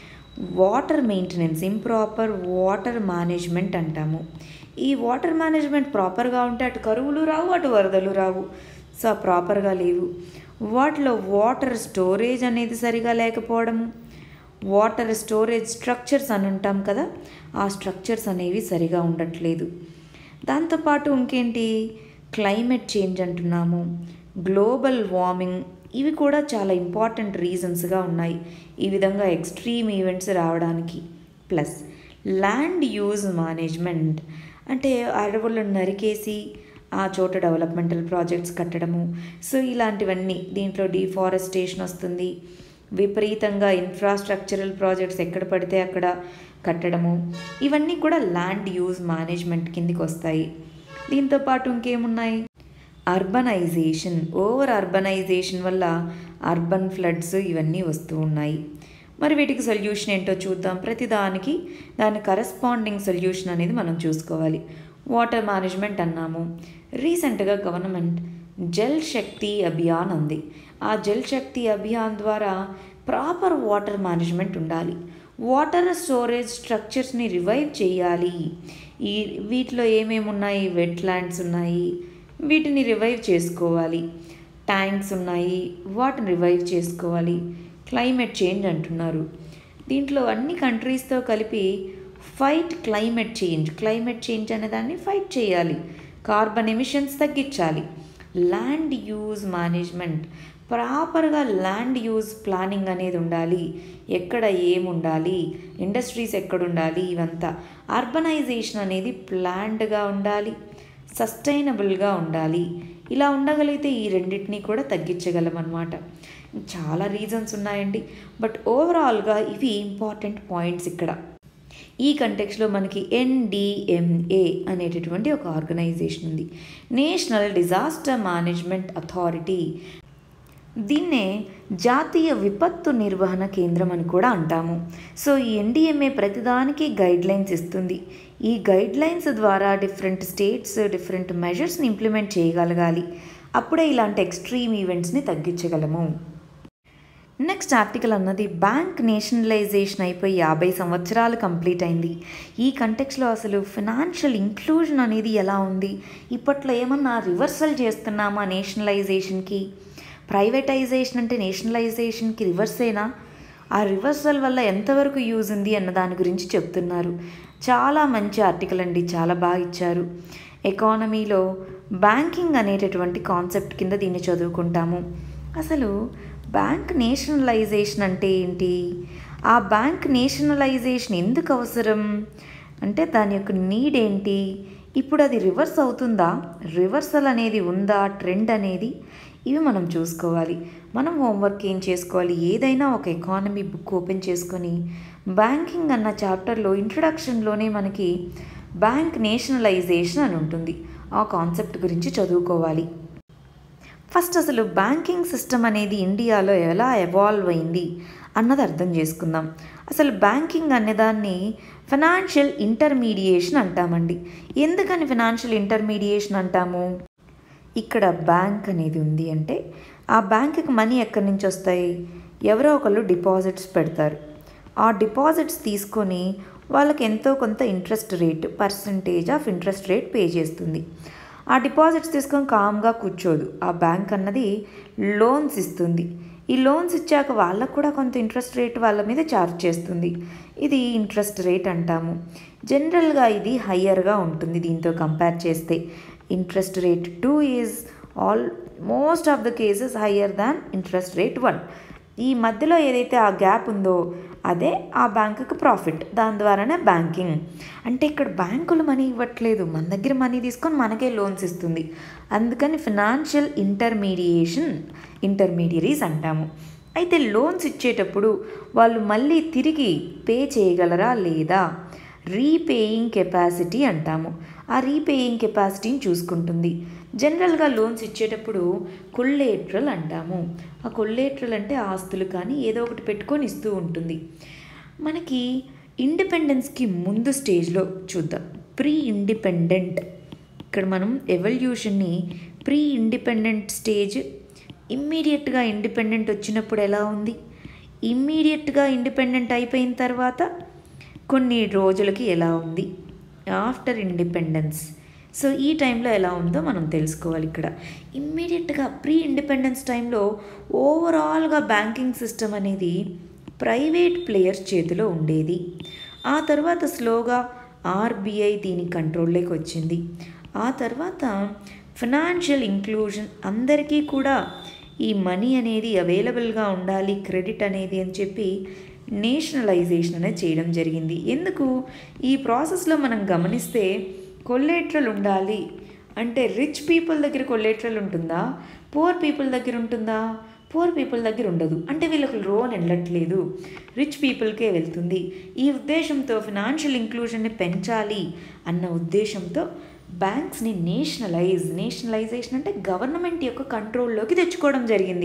water maintenance improper water management అంటాము ఈ వాటర్ మేనేజ్మెంట్ ప్రాపర్గా ఉంటే అటు కరువులు రావు అటు వరదలు రావు సో ప్రాపర్గా లేవు వాటిలో వాటర్ స్టోరేజ్ అనేది సరిగా లేకపోవడము వాటర్ స్టోరేజ్ స్ట్రక్చర్స్ అని ఉంటాం కదా ఆ స్ట్రక్చర్స్ అనేవి సరిగా ఉండట్లేదు దాంతోపాటు ఇంకేంటి క్లైమేట్ చేంజ్ అంటున్నాము గ్లోబల్ వార్మింగ్ ఇవి కూడా చాలా ఇంపార్టెంట్ రీజన్స్గా ఉన్నాయి ఈ విధంగా ఎక్స్ట్రీమ్ ఈవెంట్స్ రావడానికి ప్లస్ ల్యాండ్ యూజ్ మేనేజ్మెంట్ అంటే అడవులను నరికేసి ఆ చోట డెవలప్మెంటల్ ప్రాజెక్ట్స్ కట్టడము సో ఇలాంటివన్నీ దీంట్లో డిఫారెస్టేషన్ వస్తుంది విపరీతంగా ఇన్ఫ్రాస్ట్రక్చరల్ ప్రాజెక్ట్స్ ఎక్కడ పడితే అక్కడ కట్టడము ఇవన్నీ కూడా ల్యాండ్ యూజ్ మేనేజ్మెంట్ కిందికి వస్తాయి దీంతో పాటు ఇంకేమున్నాయి అర్బనైజేషన్ ఓవర్ అర్బనైజేషన్ వల్ల అర్బన్ ఫ్లడ్స్ ఇవన్నీ వస్తూ ఉన్నాయి మరి వీటికి సొల్యూషన్ ఏంటో చూద్దాం ప్రతిదానికి దాని కరస్పాండింగ్ సొల్యూషన్ అనేది మనం చూసుకోవాలి వాటర్ మేనేజ్మెంట్ అన్నాము రీసెంట్గా గవర్నమెంట్ జల్ శక్తి అభియాన్ ఉంది ఆ జల్ శక్తి అభియాన్ ద్వారా ప్రాపర్ వాటర్ మేనేజ్మెంట్ ఉండాలి వాటర్ స్టోరేజ్ స్ట్రక్చర్స్ని రివైవ్ చేయాలి ఈ వీటిలో ఏమేమి ఉన్నాయి వెట్ ల్యాండ్స్ ఉన్నాయి వీటిని రివైవ్ చేసుకోవాలి ట్యాంక్స్ ఉన్నాయి వాటిని రివైవ్ చేసుకోవాలి క్లైమేట్ చేంజ్ అంటున్నారు దీంట్లో అన్ని కంట్రీస్తో కలిపి fight climate change climate change అనే దాన్ని ఫైట్ చేయాలి కార్బన్ ఎమిషన్స్ తగ్గించాలి ల్యాండ్ యూజ్ మేనేజ్మెంట్ ప్రాపర్గా ల్యాండ్ యూజ్ ప్లానింగ్ అనేది ఉండాలి ఎక్కడ ఏముండాలి ఇండస్ట్రీస్ ఎక్కడ ఉండాలి ఇవంతా అర్బనైజేషన్ అనేది ప్లాన్డ్గా ఉండాలి సస్టైనబుల్గా ఉండాలి ఇలా ఉండగలిగితే ఈ రెండింటినీ కూడా తగ్గించగలం అనమాట చాలా రీజన్స్ ఉన్నాయండి బట్ ఓవరాల్గా ఇవి ఇంపార్టెంట్ పాయింట్స్ ఇక్కడ ఈ కంటెక్స్లో మనకి ఎన్డిఎంఏ అనేటటువంటి ఒక ఆర్గనైజేషన్ ఉంది నేషనల్ డిజాస్టర్ మేనేజ్మెంట్ అథారిటీ దీన్నే జాతీయ విపత్తు నిర్వహణ కేంద్రం అని కూడా అంటాము సో ఈ ఎన్డిఎంఏ ప్రతిదానికి గైడ్ లైన్స్ ఇస్తుంది ఈ గైడ్ లైన్స్ ద్వారా డిఫరెంట్ స్టేట్స్ డిఫరెంట్ మెజర్స్ని ఇంప్లిమెంట్ చేయగలగాలి అప్పుడే ఇలాంటి ఎక్స్ట్రీమ్ ఈవెంట్స్ని తగ్గించగలము నెక్స్ట్ ఆర్టికల్ అన్నది బ్యాంక్ నేషనలైజేషన్ అయిపోయి యాభై సంవత్సరాలు కంప్లీట్ అయింది ఈ కంటెక్స్లో అసలు ఫినాన్షియల్ ఇంక్లూజన్ అనేది ఎలా ఉంది ఇప్పట్లో ఏమన్నా రివర్సల్ చేస్తున్నామా నేషనలైజేషన్కి ప్రైవేటైజేషన్ అంటే నేషనలైజేషన్కి రివర్సేనా ఆ రివర్సల్ వల్ల ఎంతవరకు యూజ్ ఉంది అన్న దాని గురించి చెప్తున్నారు చాలా మంచి ఆర్టికల్ అండి చాలా బాగా ఇచ్చారు ఎకానమీలో బ్యాంకింగ్ అనేటటువంటి కాన్సెప్ట్ కింద దీన్ని చదువుకుంటాము అసలు బ్యాంక్ నేషనలైజేషన్ అంటే ఏంటి ఆ బ్యాంక్ నేషనలైజేషన్ ఎందుకు అవసరం అంటే దాని యొక్క నీడ్ ఏంటి ఇప్పుడు అది రివర్స్ అవుతుందా రివర్సల్ అనేది ఉందా ట్రెండ్ అనేది ఇవి మనం చూసుకోవాలి మనం హోంవర్క్ ఏం చేసుకోవాలి ఏదైనా ఒక ఎకానమీ బుక్ ఓపెన్ చేసుకొని బ్యాంకింగ్ అన్న చాప్టర్లో ఇంట్రడక్షన్లోనే మనకి బ్యాంక్ నేషనలైజేషన్ అని ఉంటుంది ఆ కాన్సెప్ట్ గురించి చదువుకోవాలి ఫస్ట్ అసలు బ్యాంకింగ్ సిస్టమ్ అనేది ఇండియాలో ఎలా ఎవాల్వ్ అయింది అన్నది అర్థం చేసుకుందాం అసలు బ్యాంకింగ్ అనేదాన్ని ఫినాన్షియల్ ఇంటర్మీడియేషన్ అంటామండి ఎందుకని ఫినాన్షియల్ ఇంటర్మీడియేషన్ అంటాము ఇక్కడ బ్యాంక్ అనేది ఉంది అంటే ఆ బ్యాంకుకి మనీ ఎక్కడి నుంచి వస్తాయి ఎవరో ఒకళ్ళు డిపాజిట్స్ పెడతారు ఆ డిపాజిట్స్ తీసుకొని వాళ్ళకి ఎంతో కొంత interest rate percentage of interest rate pay చేస్తుంది ఆ డిపాజిట్స్ తీసుకొని కామ్గా కూర్చోదు ఆ బ్యాంక్ అన్నది లోన్స్ ఇస్తుంది ఈ లోన్స్ ఇచ్చాక వాళ్ళకు కూడా కొంత ఇంట్రెస్ట్ రేట్ వాళ్ళ మీద ఛార్జ్ చేస్తుంది ఇది ఇంట్రెస్ట్ రేట్ అంటాము జనరల్గా ఇది హయ్యర్గా ఉంటుంది దీంతో కంపేర్ చేస్తే interest rate two is almost of the cases higher than interest rate one ఈ మధ్యలో ఏదైతే ఆ గ్యాప్ ఉందో అదే ఆ బ్యాంకుకి ప్రాఫిట్ దాని ద్వారానే బ్యాంకింగ్ అంటే ఇక్కడ బ్యాంకులు మనీ ఇవ్వట్లేదు మన దగ్గర మనీ తీసుకొని మనకే లోన్స్ ఇస్తుంది అందుకని ఫినాన్షియల్ ఇంటర్మీడియేషన్ ఇంటర్మీడియరీస్ అంటాము అయితే లోన్స్ ఇచ్చేటప్పుడు వాళ్ళు మళ్ళీ తిరిగి పే చేయగలరా లేదా రీపేయింగ్ కెపాసిటీ అంటాము ఆ రీపేయింగ్ కెపాసిటీని చూసుకుంటుంది జనరల్గా లోన్స్ ఇచ్చేటప్పుడు కొల్లేట్రల్ అంటాము ఆ కొల్లేట్రల్ అంటే ఆస్తులు కానీ ఏదో ఒకటి పెట్టుకొని ఇస్తూ ఉంటుంది మనకి ఇండిపెండెన్స్కి ముందు స్టేజ్లో చూద్దాం ప్రీ ఇండిపెండెంట్ ఇక్కడ మనం ఎవల్యూషన్ని ప్రీ ఇండిపెండెంట్ స్టేజ్ ఇమ్మీడియట్గా ఇండిపెండెంట్ వచ్చినప్పుడు ఎలా ఉంది ఇమ్మీడియట్గా ఇండిపెండెంట్ అయిపోయిన తర్వాత కొన్ని రోజులకి ఎలా ఉంది ఆఫ్టర్ ఇండిపెండెన్స్ సో ఈ టైంలో ఎలా ఉందో మనం తెలుసుకోవాలి ఇక్కడ ఇమ్మీడియట్గా ప్రీ ఇండిపెండెన్స్ టైంలో ఓవరాల్గా బ్యాంకింగ్ సిస్టమ్ అనేది ప్రైవేట్ ప్లేయర్స్ చేతిలో ఉండేది ఆ తర్వాత స్లోగా ఆర్బీఐ దీని కంట్రోల్లోకి వచ్చింది ఆ తర్వాత ఫినాన్షియల్ ఇంక్లూజన్ అందరికీ కూడా ఈ మనీ అనేది అవైలబుల్గా ఉండాలి క్రెడిట్ అనేది అని చెప్పి నేషనలైజేషన్ అనేది చేయడం జరిగింది ఎందుకు ఈ ప్రాసెస్లో మనం గమనిస్తే కొల్లేట్రల్ ఉండాలి అంటే రిచ్ పీపుల్ దగ్గర కొల్లేట్రల్ ఉంటుందా పూర్ పీపుల్ దగ్గర ఉంటుందా పూర్ పీపుల్ దగ్గర ఉండదు అంటే వీళ్ళకి లోన్ వెళ్ళట్లేదు రిచ్ పీపుల్కే వెళ్తుంది ఈ ఉద్దేశంతో ఫినాన్షియల్ ఇంక్లూజన్ని పెంచాలి అన్న ఉద్దేశంతో బ్యాంక్స్ని నేషనలైజ్ నేషనలైజేషన్ అంటే గవర్నమెంట్ యొక్క కంట్రోల్లోకి తెచ్చుకోవడం జరిగింది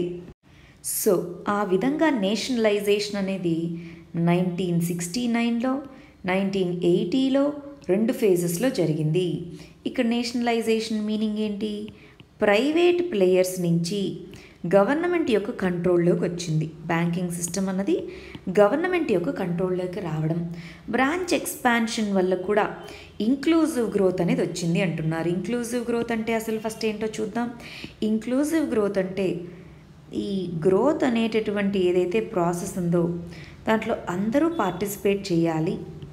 సో ఆ విధంగా నేషనలైజేషన్ అనేది నైన్టీన్ సిక్స్టీ నైన్లో నైన్టీన్ ఎయిటీలో రెండు ఫేజెస్లో జరిగింది ఇక్కడ నేషనలైజేషన్ మీనింగ్ ఏంటి ప్రైవేట్ ప్లేయర్స్ నుంచి గవర్నమెంట్ యొక్క కంట్రోల్లోకి వచ్చింది బ్యాంకింగ్ సిస్టమ్ అన్నది గవర్నమెంట్ యొక్క కంట్రోల్లోకి రావడం బ్రాంచ్ ఎక్స్పాన్షన్ వల్ల కూడా ఇంక్లూజివ్ గ్రోత్ అనేది వచ్చింది అంటున్నారు ఇంక్లూజివ్ గ్రోత్ అంటే అసలు ఫస్ట్ ఏంటో చూద్దాం ఇంక్లూజివ్ గ్రోత్ అంటే ఈ గ్రోత్ అనేటటువంటి ఏదైతే ప్రాసెస్ ఉందో దాంట్లో అందరూ పార్టిసిపేట్ చేయాలి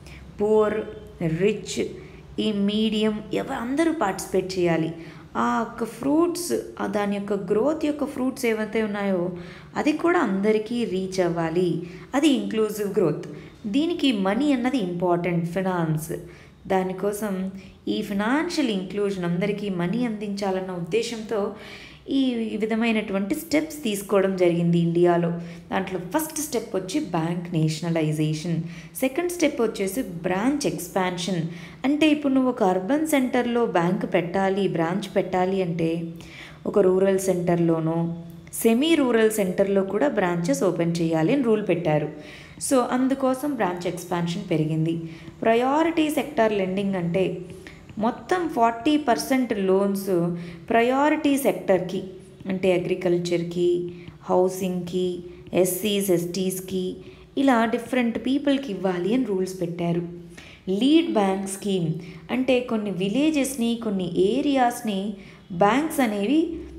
పూర్ రిచ్ ఈ మీడియం ఎవ అందరూ పార్టిసిపేట్ చేయాలి ఆ యొక్క ఫ్రూట్స్ దాని యొక్క గ్రోత్ యొక్క ఫ్రూట్స్ ఏవైతే ఉన్నాయో అది కూడా అందరికీ రీచ్ అవ్వాలి అది ఇంక్లూజివ్ గ్రోత్ దీనికి మనీ అన్నది ఇంపార్టెంట్ ఫినాన్స్ దానికోసం ఈ ఫినాన్షియల్ ఇంక్లూజన్ అందరికీ మనీ అందించాలన్న ఉద్దేశంతో ఈ విధమైనటువంటి స్టెప్స్ తీసుకోవడం జరిగింది ఇండియాలో దాంట్లో ఫస్ట్ స్టెప్ వచ్చి బ్యాంక్ నేషనలైజేషన్ సెకండ్ స్టెప్ వచ్చేసి బ్రాంచ్ ఎక్స్పాన్షన్ అంటే ఇప్పుడు నువ్వు ఒక అర్బన్ సెంటర్లో బ్యాంక్ పెట్టాలి బ్రాంచ్ పెట్టాలి అంటే ఒక రూరల్ సెంటర్లోనో సెమీ రూరల్ సెంటర్లో కూడా బ్రాంచెస్ ఓపెన్ చేయాలి అని రూల్ పెట్టారు సో అందుకోసం బ్రాంచ్ ఎక్స్పాన్షన్ పెరిగింది ప్రయారిటీ సెక్టార్ లెండింగ్ అంటే మొత్తం ఫార్టీ పర్సెంట్ లోన్స్ ప్రయారిటీ సెక్టర్కి అంటే అగ్రికల్చర్కి హౌసింగ్కి ఎస్సీస్ ఎస్టీస్కి ఇలా డిఫరెంట్ పీపుల్కి ఇవ్వాలి అని రూల్స్ పెట్టారు లీడ్ బ్యాంక్ స్కీమ్ అంటే కొన్ని విలేజెస్ని కొన్ని ఏరియాస్ని బ్యాంక్స్ అనేవి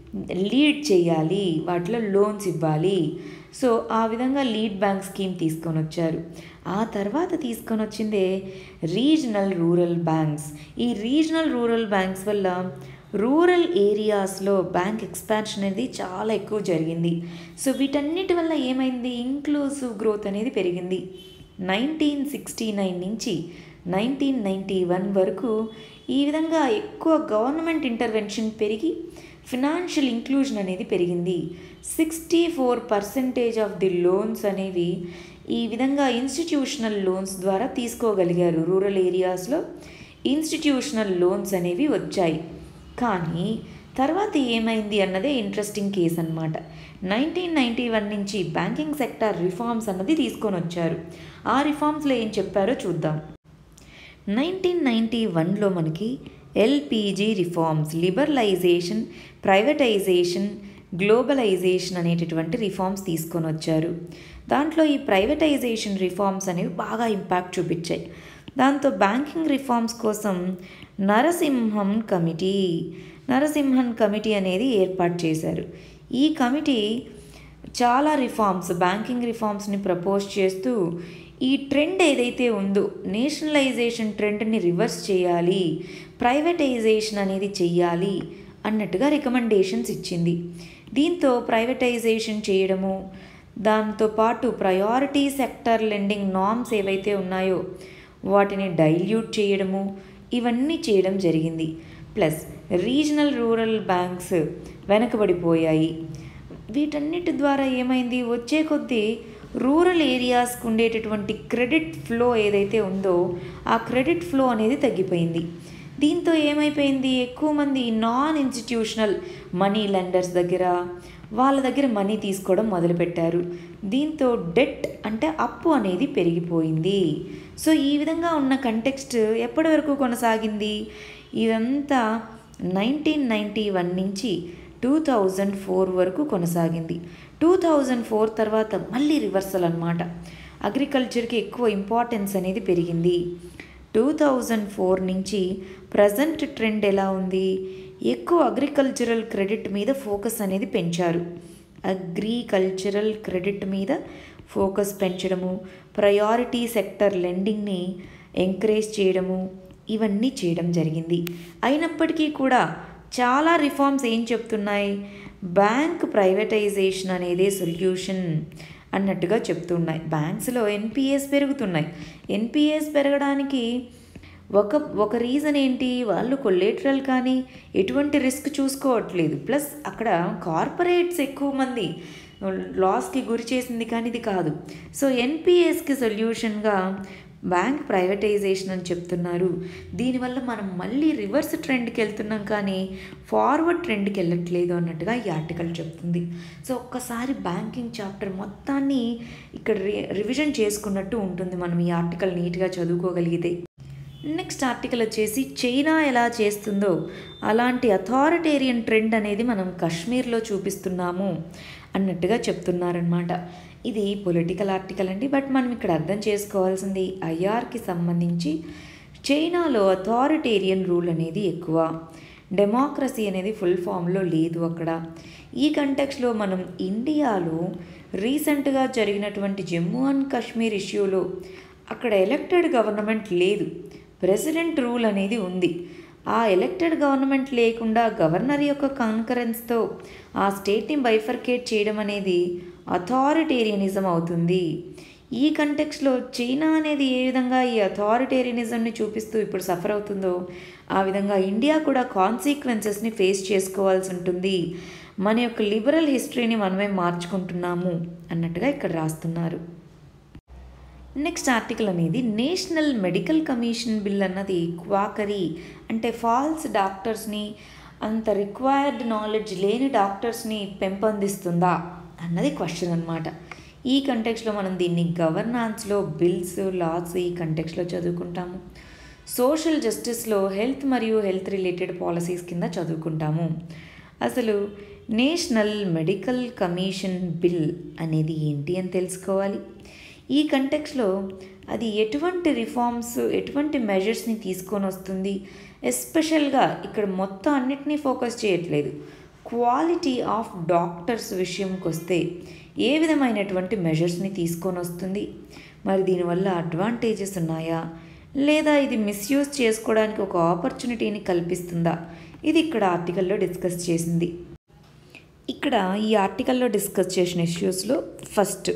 లీడ్ చేయాలి వాటిలో లోన్స్ ఇవ్వాలి సో ఆ విధంగా లీడ్ బ్యాంక్ స్కీమ్ తీసుకొని వచ్చారు ఆ తర్వాత తీసుకొని వచ్చిందే రీజనల్ రూరల్ బ్యాంక్స్ ఈ రీజనల్ రూరల్ బ్యాంక్స్ వల్ల రూరల్ ఏరియాస్లో బ్యాంక్ ఎక్స్పాన్షన్ అనేది చాలా ఎక్కువ జరిగింది సో వీటన్నిటి వల్ల ఏమైంది ఇంక్లూజివ్ గ్రోత్ అనేది పెరిగింది నైన్టీన్ సిక్స్టీ నైన్ నుంచి నైన్టీన్ నైంటీ వన్ వరకు ఈ విధంగా ఎక్కువ గవర్నమెంట్ ఇంటర్వెన్షన్ పెరిగి ఫినాన్షియల్ ఇంక్లూజన్ అనేది పెరిగింది sixty four percentage of the loans అనేవి ఈ విధంగా ఇన్స్టిట్యూషనల్ లోన్స్ ద్వారా తీసుకోగలిగారు రూరల్ ఏరియాస్లో ఇన్స్టిట్యూషనల్ లోన్స్ అనేవి వచ్చాయి కానీ తర్వాత ఏమైంది అన్నదే ఇంట్రెస్టింగ్ కేస్ అనమాట నైన్టీన్ నైంటీ వన్ నుంచి బ్యాంకింగ్ సెక్టార్ రిఫార్మ్స్ అన్నది తీసుకొని వచ్చారు ఆ రిఫార్మ్స్లో ఏం చెప్పారో చూద్దాం నైన్టీన్ నైంటీ వన్లో మనకి LPG reforms liberalisation privatisation globalisation అనేటటువంటి రిఫార్మ్స్ తీసుకొని వచ్చారు దాంట్లో ఈ ప్రైవేటైజేషన్ రిఫార్మ్స్ అనేవి బాగా ఇంపాక్ట్ చూపించాయి దాంతో బ్యాంకింగ్ రిఫార్మ్స్ కోసం నరసింహం కమిటీ నరసింహన్ కమిటీ అనేది ఏర్పాటు చేశారు ఈ కమిటీ చాలా రిఫార్మ్స్ బ్యాంకింగ్ రిఫార్మ్స్ని ప్రపోజ్ చేస్తూ ఈ ట్రెండ్ ఏదైతే ఉందో నేషనలైజేషన్ ట్రెండ్ని రివర్స్ చేయాలి ప్రైవేటైజేషన్ అనేది చెయ్యాలి అన్నట్టుగా రికమెండేషన్స్ ఇచ్చింది దీంతో ప్రైవేటైజేషన్ చేయడము దాంతోపాటు ప్రయారిటీ సెక్టర్ లెండింగ్ నామ్స్ ఏవైతే ఉన్నాయో వాటిని డైల్యూట్ చేయడము ఇవన్నీ చేయడం జరిగింది ప్లస్ రీజనల్ రూరల్ బ్యాంక్స్ వెనకబడిపోయాయి వీటన్నిటి ద్వారా ఏమైంది వచ్చే కొద్దీ రూరల్ ఏరియాస్కి ఉండేటటువంటి క్రెడిట్ ఫ్లో ఏదైతే ఉందో ఆ క్రెడిట్ ఫ్లో అనేది తగ్గిపోయింది దీంతో ఏమైపోయింది ఎక్కువ మంది నాన్ ఇన్స్టిట్యూషనల్ మనీ లెండర్స్ దగ్గర వాళ్ళ దగ్గర మనీ తీసుకోవడం మొదలుపెట్టారు దీంతో డెట్ అంటే అప్పు అనేది పెరిగిపోయింది సో ఈ విధంగా ఉన్న కంటెక్స్ట్ ఎప్పటి వరకు కొనసాగింది ఇదంతా నైన్టీన్ నైంటీ వన్ నుంచి టూ థౌజండ్ ఫోర్ వరకు కొనసాగింది టూ థౌజండ్ ఫోర్ తర్వాత మళ్ళీ రివర్సల్ అనమాట అగ్రికల్చర్కి ఎక్కువ ఇంపార్టెన్స్ అనేది పెరిగింది టూ థౌజండ్ ఫోర్ నుంచి ప్రజెంట్ ట్రెండ్ ఎలా ఉంది ఎక్కువ అగ్రికల్చరల్ క్రెడిట్ మీద ఫోకస్ అనేది పెంచారు అగ్రికల్చరల్ క్రెడిట్ మీద ఫోకస్ పెంచడము ప్రయారిటీ సెక్టర్ లెండింగ్ని ఎంకరేజ్ చేయడము ఇవన్నీ చేయడం జరిగింది అయినప్పటికీ కూడా చాలా రిఫార్మ్స్ ఏం చెప్తున్నాయి బ్యాంక్ ప్రైవేటైజేషన్ అనేదే సొల్యూషన్ అన్నట్టుగా చెప్తున్నాయి బ్యాంక్స్లో ఎన్పిఎస్ పెరుగుతున్నాయి ఎన్పిఎస్ పెరగడానికి ఒక ఒక రీజన్ ఏంటి వాళ్ళు కొల్లేటరల్ కానీ ఎటువంటి రిస్క్ చూసుకోవట్లేదు ప్లస్ అక్కడ కార్పొరేట్స్ ఎక్కువ మంది లాస్కి గురి చేసింది కానీ ఇది కాదు సో ఎన్పిఎస్కి సొల్యూషన్గా బ్యాంక్ ప్రైవేటైజేషన్ అని చెప్తున్నారు దీనివల్ల మనం మళ్ళీ రివర్స్ ట్రెండ్కి వెళ్తున్నాం కానీ ఫార్వర్డ్ ట్రెండ్కి వెళ్ళట్లేదు అన్నట్టుగా ఈ ఆర్టికల్ చెప్తుంది సో ఒక్కసారి బ్యాంకింగ్ చాప్టర్ మొత్తాన్ని ఇక్కడ రి రివిజన్ చేసుకున్నట్టు ఉంటుంది మనం ఈ ఆర్టికల్ నీట్గా చదువుకోగలిగితే నెక్స్ట్ ఆర్టికల్ వచ్చేసి చైనా ఎలా చేస్తుందో అలాంటి అథారిటేరియన్ ట్రెండ్ అనేది మనం కశ్మీర్లో చూపిస్తున్నాము అన్నట్టుగా చెప్తున్నారనమాట ఇది పొలిటికల్ ఆర్టికల్ అండి బట్ మనం ఇక్కడ అర్థం చేసుకోవాల్సింది ఐఆర్కి సంబంధించి చైనాలో అథారిటేరియన్ రూల్ అనేది ఎక్కువ డెమోక్రసీ అనేది ఫుల్ ఫామ్లో లేదు అక్కడ ఈ కంటెక్స్లో మనం ఇండియాలో రీసెంట్గా జరిగినటువంటి జమ్మూ అండ్ కాశ్మీర్ ఇష్యూలో అక్కడ ఎలక్టెడ్ గవర్నమెంట్ లేదు ప్రెసిడెంట్ రూల్ అనేది ఉంది ఆ ఎలక్టెడ్ గవర్నమెంట్ లేకుండా గవర్నర్ యొక్క కాన్కరెన్స్తో ఆ స్టేట్ని బైఫర్కేట్ చేయడం అనేది అథారిటేరియనిజం అవుతుంది ఈ కంటెక్స్లో చైనా అనేది ఏ విధంగా ఈ అథారిటేరియనిజంని చూపిస్తూ ఇప్పుడు సఫర్ అవుతుందో ఆ విధంగా ఇండియా కూడా కాన్సిక్వెన్సెస్ని ఫేస్ చేసుకోవాల్సి ఉంటుంది మన యొక్క లిబరల్ హిస్టరీని మనమే మార్చుకుంటున్నాము అన్నట్టుగా ఇక్కడ రాస్తున్నారు నెక్స్ట్ ఆర్టికల్ అనేది నేషనల్ మెడికల్ కమిషన్ బిల్ అన్నది క్వాకరీ అంటే ఫాల్స్ డాక్టర్స్ని అంత రిక్వైర్డ్ నాలెడ్జ్ లేని డాక్టర్స్ని పెంపొందిస్తుందా అన్నది క్వశ్చన్ అనమాట ఈ కంటెక్స్లో మనం దీన్ని గవర్నాన్స్లో బిల్స్ లాస్ ఈ కంటెక్స్లో చదువుకుంటాము సోషల్ జస్టిస్లో హెల్త్ మరియు హెల్త్ రిలేటెడ్ పాలసీస్ కింద చదువుకుంటాము అసలు నేషనల్ మెడికల్ కమిషన్ బిల్ అనేది ఏంటి అని తెలుసుకోవాలి ఈ కంటెక్స్లో అది ఎటువంటి రిఫార్మ్స్ ఎటువంటి మెజర్స్ని తీసుకొని వస్తుంది ఎస్పెషల్గా ఇక్కడ మొత్తం అన్నిటినీ ఫోకస్ చేయట్లేదు క్వాలిటీ ఆఫ్ డాక్టర్స్ విషయంకి వస్తే ఏ విధమైనటువంటి మెజర్స్ని తీసుకొని వస్తుంది మరి దీనివల్ల అడ్వాంటేజెస్ ఉన్నాయా లేదా ఇది మిస్యూజ్ చేసుకోవడానికి ఒక ఆపర్చునిటీని కల్పిస్తుందా ఇది ఇక్కడ ఆర్టికల్లో డిస్కస్ చేసింది ఇక్కడ ఈ ఆర్టికల్లో డిస్కస్ చేసిన ఇష్యూస్లో ఫస్ట్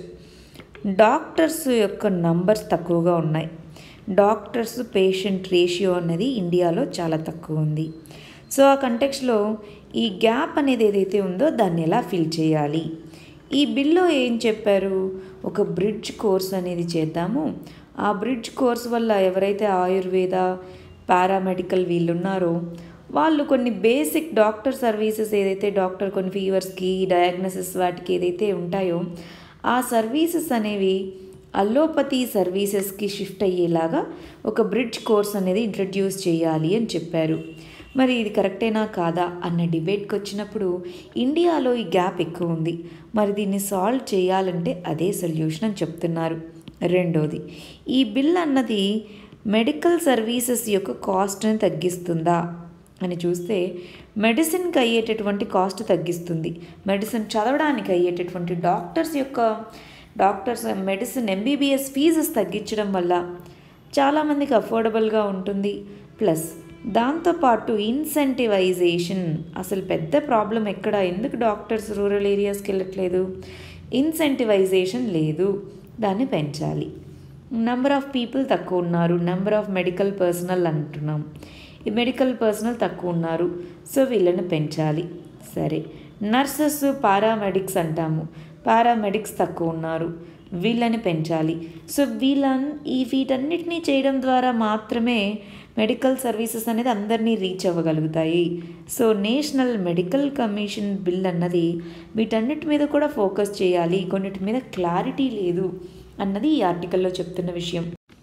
డాక్టర్స్ యొక్క నంబర్స్ తక్కువగా ఉన్నాయి డాక్టర్స్ పేషెంట్ రేషియో అనేది ఇండియాలో చాలా తక్కువ ఉంది సో ఆ కంటెక్స్లో ఈ గ్యాప్ అనేది ఏదైతే ఉందో దాన్ని ఎలా ఫిల్ చేయాలి ఈ బిల్లో ఏం చెప్పారు ఒక బ్రిడ్జ్ కోర్స్ అనేది చేద్దాము ఆ బ్రిడ్జ్ కోర్స్ వల్ల ఎవరైతే ఆయుర్వేద పారామెడికల్ వీళ్ళు ఉన్నారో వాళ్ళు కొన్ని బేసిక్ డాక్టర్ సర్వీసెస్ ఏదైతే డాక్టర్ కొన్ని ఫీవర్స్కి డయాగ్నోసిస్ వాటికి ఏదైతే ఉంటాయో ఆ సర్వీసెస్ అనేవి అల్లోపతి సర్వీసెస్కి షిఫ్ట్ అయ్యేలాగా ఒక బ్రిడ్జ్ కోర్స్ అనేది ఇంట్రడ్యూస్ చేయాలి అని చెప్పారు మరి ఇది కరెక్టేనా కాదా అన్న డిబేట్కి వచ్చినప్పుడు ఇండియాలో ఈ గ్యాప్ ఎక్కువ ఉంది మరి దీన్ని సాల్వ్ చేయాలంటే అదే సొల్యూషన్ అని చెప్తున్నారు రెండోది ఈ బిల్ అన్నది మెడికల్ సర్వీసెస్ యొక్క కాస్ట్ని తగ్గిస్తుందా అని చూస్తే మెడిసిన్కి అయ్యేటటువంటి కాస్ట్ తగ్గిస్తుంది మెడిసిన్ చదవడానికి అయ్యేటటువంటి డాక్టర్స్ యొక్క డాక్టర్స్ మెడిసిన్ ఎంబీబీఎస్ ఫీజెస్ తగ్గించడం వల్ల చాలామందికి అఫోర్డబుల్గా ఉంటుంది ప్లస్ దాంతోపాటు ఇన్సెంటివైజేషన్ అసలు పెద్ద ప్రాబ్లం ఎక్కడ ఎందుకు డాక్టర్స్ రూరల్ ఏరియాస్కి వెళ్ళట్లేదు ఇన్సెంటివైజేషన్ లేదు దాన్ని పెంచాలి నెంబర్ ఆఫ్ పీపుల్ తక్కువ ఉన్నారు నెంబర్ ఆఫ్ మెడికల్ పర్సనల్ అంటున్నాం ఈ మెడికల్ పర్సనల్ తక్కువ ఉన్నారు సో వీళ్ళని పెంచాలి సరే నర్సెస్ పారామెడిక్స్ అంటాము పారామెడిక్స్ తక్కువ ఉన్నారు వీళ్ళని పెంచాలి సో వీళ్ళ ఈ వీటన్నిటినీ చేయడం ద్వారా మాత్రమే మెడికల్ సర్వీసెస్ అనేది అందరినీ రీచ్ అవ్వగలుగుతాయి so national medical commission bill అన్నది వీటన్నిటి మీద కూడా ఫోకస్ చేయాలి కొన్నిటి మీద క్లారిటీ లేదు అన్నది ఈ ఆర్టికల్లో చెప్తున్న విషయం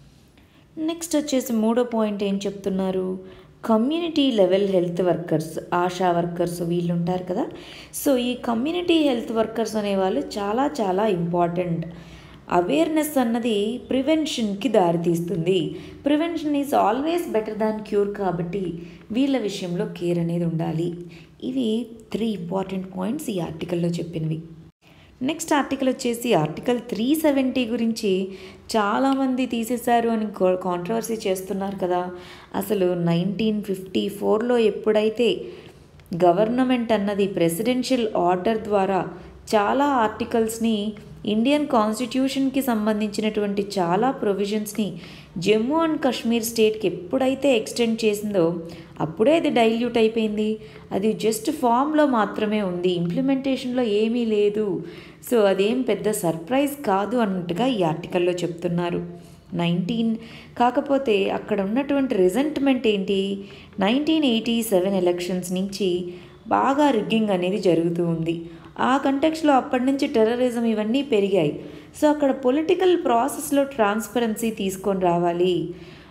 నెక్స్ట్ వచ్చేసి మూడో పాయింట్ ఏం చెప్తున్నారు community level health workers ASHA workers వీళ్ళు ఉంటారు కదా సో ఈ కమ్యూనిటీ హెల్త్ వర్కర్స్ అనేవాళ్ళు చాలా చాలా ఇంపార్టెంట్ అవేర్నెస్ అన్నది ప్రివెన్షన్కి దారితీస్తుంది prevention is always better than cure కాబట్టి వీళ్ళ విషయంలో కేర్ అనేది ఉండాలి ఇవి త్రీ ఇంపార్టెంట్ పాయింట్స్ ఈ ఆర్టికల్లో చెప్పినవి నెక్స్ట్ ఆర్టికల్ వచ్చేసి ఆర్టికల్ త్రీ సెవెంటీ గురించి చాలామంది తీసేశారు అని కాంట్రవర్సీ చేస్తున్నారు కదా అసలు నైన్టీన్ ఫిఫ్టీ ఫోర్లో ఎప్పుడైతే గవర్నమెంట్ అన్నది ప్రెసిడెన్షియల్ ఆర్డర్ ద్వారా చాలా ఆర్టికల్స్ని ఇండియన్ కాన్స్టిట్యూషన్కి సంబంధించినటువంటి చాలా ప్రొవిజన్స్ని జమ్మూ అండ్ కాశ్మీర్ స్టేట్కి ఎప్పుడైతే ఎక్స్టెండ్ చేసిందో అప్పుడే అది డైల్యూట్ అయిపోయింది అది జస్ట్ ఫామ్లో మాత్రమే ఉంది ఇంప్లిమెంటేషన్లో ఏమీ లేదు సో అదేం పెద్ద సర్ప్రైజ్ కాదు అన్నట్టుగా ఈ ఆర్టికల్లో చెప్తున్నారు నైన్టీన్ కాకపోతే అక్కడ ఉన్నటువంటి రిజెంట్మెంట్ ఏంటి నైన్టీన్ ఎయిటీ సెవెన్ ఎలక్షన్స్ నుంచి బాగా రిగ్గింగ్ అనేది జరుగుతూ ఉంది ఆ కంటెక్స్లో అప్పటి నుంచి టెర్రరిజం ఇవన్నీ పెరిగాయి సో అక్కడ పొలిటికల్ ప్రాసెస్లో ట్రాన్స్పరెన్సీ తీసుకొని రావాలి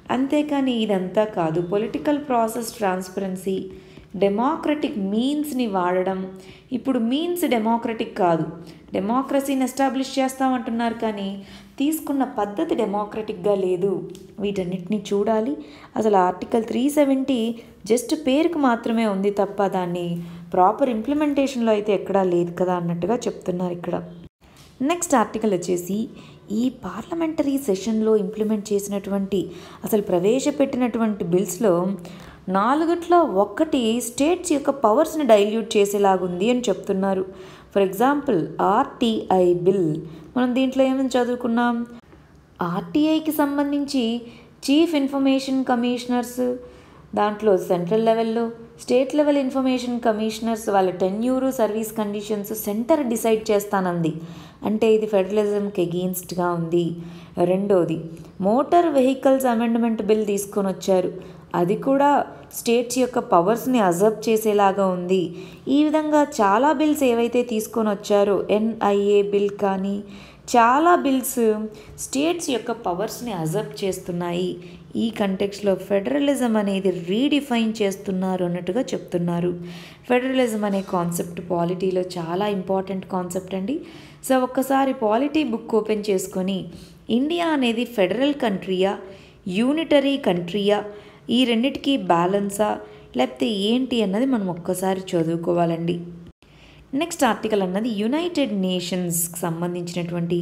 అంతేకాని ఇదంతా కాదు పొలిటికల్ ప్రాసెస్ ట్రాన్స్పరెన్సీ డెమోక్రటిక్ మీన్స్ని వాడడం ఇప్పుడు మీన్స్ డెమోక్రటిక్ కాదు డెమోక్రసీని ఎస్టాబ్లిష్ చేస్తామంటున్నారు కానీ తీసుకున్న పద్ధతి డెమోక్రటిక్గా లేదు వీటన్నిటిని చూడాలి అసలు ఆర్టికల్ త్రీ సెవెంటీ జస్ట్ పేరుకు మాత్రమే ఉంది తప్ప దాన్ని ప్రాపర్ ఇంప్లిమెంటేషన్లో అయితే ఎక్కడా లేదు కదా అన్నట్టుగా చెప్తున్నారు ఇక్కడ నెక్స్ట్ ఆర్టికల్ వచ్చేసి ఈ పార్లమెంటరీ సెషన్లో ఇంప్లిమెంట్ చేసినటువంటి అసలు ప్రవేశపెట్టినటువంటి బిల్స్లో నాలుగట్లో ఒక్కటి స్టేట్స్ యొక్క పవర్స్ని డైల్యూట్ చేసేలాగుంది అని చెప్తున్నారు ఫర్ ఎగ్జాంపుల్ ఆర్టీఐ బిల్ మనం దీంట్లో ఏమని చదువుకున్నాం ఆర్టీఐకి సంబంధించి చీఫ్ ఇన్ఫర్మేషన్ కమిషనర్స్ దాంట్లో సెంట్రల్ లెవెల్లో స్టేట్ లెవెల్ ఇన్ఫర్మేషన్ కమిషనర్స్ వాళ్ళ tenure service conditions centre decide చేస్తానంది అంటే ఇది ఫెడరలిజంకి ఎగెయిన్స్ట్గా ఉంది రెండోది మోటార్ వెహికల్స్ అమెండ్మెంట్ బిల్ తీసుకొని వచ్చారు అది కూడా స్టేట్స్ యొక్క పవర్స్ని అజర్వ్ చేసేలాగా ఉంది ఈ విధంగా చాలా బిల్స్ ఏవైతే తీసుకొని వచ్చారో ఎన్ఐఏ బిల్ కానీ చాలా బిల్స్ స్టేట్స్ యొక్క పవర్స్ని అజర్వ్ చేస్తున్నాయి ఈ కంటెక్స్లో ఫెడరలిజం అనేది రీడిఫైన్ చేస్తున్నారు అన్నట్టుగా చెప్తున్నారు ఫెడరలిజం అనే కాన్సెప్ట్ పాలిటీలో చాలా ఇంపార్టెంట్ కాన్సెప్ట్ అండి సో ఒక్కసారి పాలిటీ బుక్ ఓపెన్ చేసుకొని ఇండియా అనేది ఫెడరల్ కంట్రీయా యూనిటరీ కంట్రీయా ఈ రెండిటికి బ్యాలెన్సా లేకపోతే ఏంటి అన్నది మనం ఒక్కసారి చదువుకోవాలండి నెక్స్ట్ ఆర్టికల్ అన్నది యునైటెడ్ నేషన్స్కి సంబంధించినటువంటి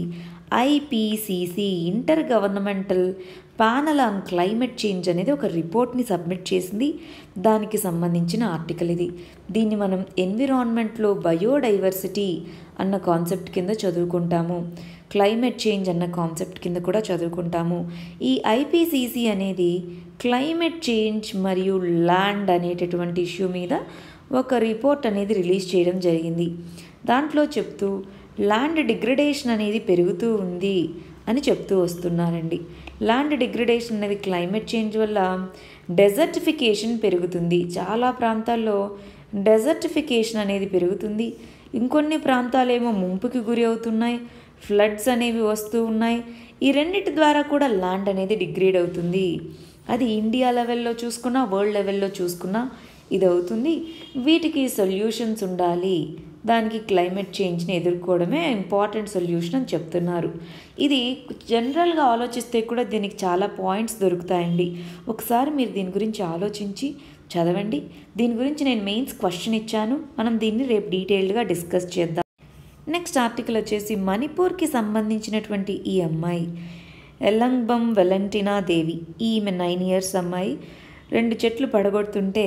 IPCC intergovernmental panel on climate change అనేది ఒక రిపోర్ట్ని సబ్మిట్ చేసింది దానికి సంబంధించిన ఆర్టికల్ ఇది దీన్ని మనం ఎన్విరాన్మెంట్లో బయోడైవర్సిటీ అన్న కాన్సెప్ట్ కింద చదువుకుంటాము క్లైమేట్ చేంజ్ అన్న కాన్సెప్ట్ కింద కూడా చదువుకుంటాము ఈ ఐపీసీసీ అనేది క్లైమేట్ చేంజ్ మరియు ల్యాండ్ అనేటటువంటి ఇష్యూ మీద ఒక రిపోర్ట్ అనేది రిలీజ్ చేయడం జరిగింది దాంట్లో చెప్తూ ల్యాండ్ డిగ్రడేషన్ అనేది పెరుగుతూ ఉంది అని చెప్తూ వస్తున్నారండి ల్యాండ్ డిగ్రడేషన్ అనేది క్లైమేట్ చేంజ్ వల్ల డెజర్టిఫికేషన్ పెరుగుతుంది చాలా ప్రాంతాల్లో డెజర్టిఫికేషన్ అనేది పెరుగుతుంది ఇంకొన్ని ప్రాంతాలేమో ముంపుకి గురి అవుతున్నాయి ఫ్లడ్స్ అనేవి వస్తూ ఉన్నాయి ఈ రెండింటి ద్వారా కూడా ల్యాండ్ అనేది డిగ్రేడ్ అవుతుంది అది ఇండియా లెవెల్లో చూసుకున్నా వరల్డ్ లెవెల్లో చూసుకున్నా ఇది అవుతుంది వీటికి సొల్యూషన్స్ ఉండాలి దానికి క్లైమేట్ చేంజ్ని ఎదుర్కోవడమే ఇంపార్టెంట్ సొల్యూషన్ అని చెప్తున్నారు ఇది జనరల్గా ఆలోచిస్తే కూడా దీనికి చాలా పాయింట్స్ దొరుకుతాయండి ఒకసారి మీరు దీని గురించి ఆలోచించి చదవండి దీని గురించి నేను మెయిన్స్ క్వశ్చన్ ఇచ్చాను మనం దీన్ని రేపు డీటెయిల్డ్గా డిస్కస్ చేద్దాం నెక్స్ట్ ఆర్టికల్ వచ్చేసి మణిపూర్కి సంబంధించినటువంటి ఈ అమ్మాయి ఎల్లంబం వెలంటినా దేవి ఈమె నైన్ ఇయర్స్ అమ్మాయి రెండు చెట్లు పడగొడుతుంటే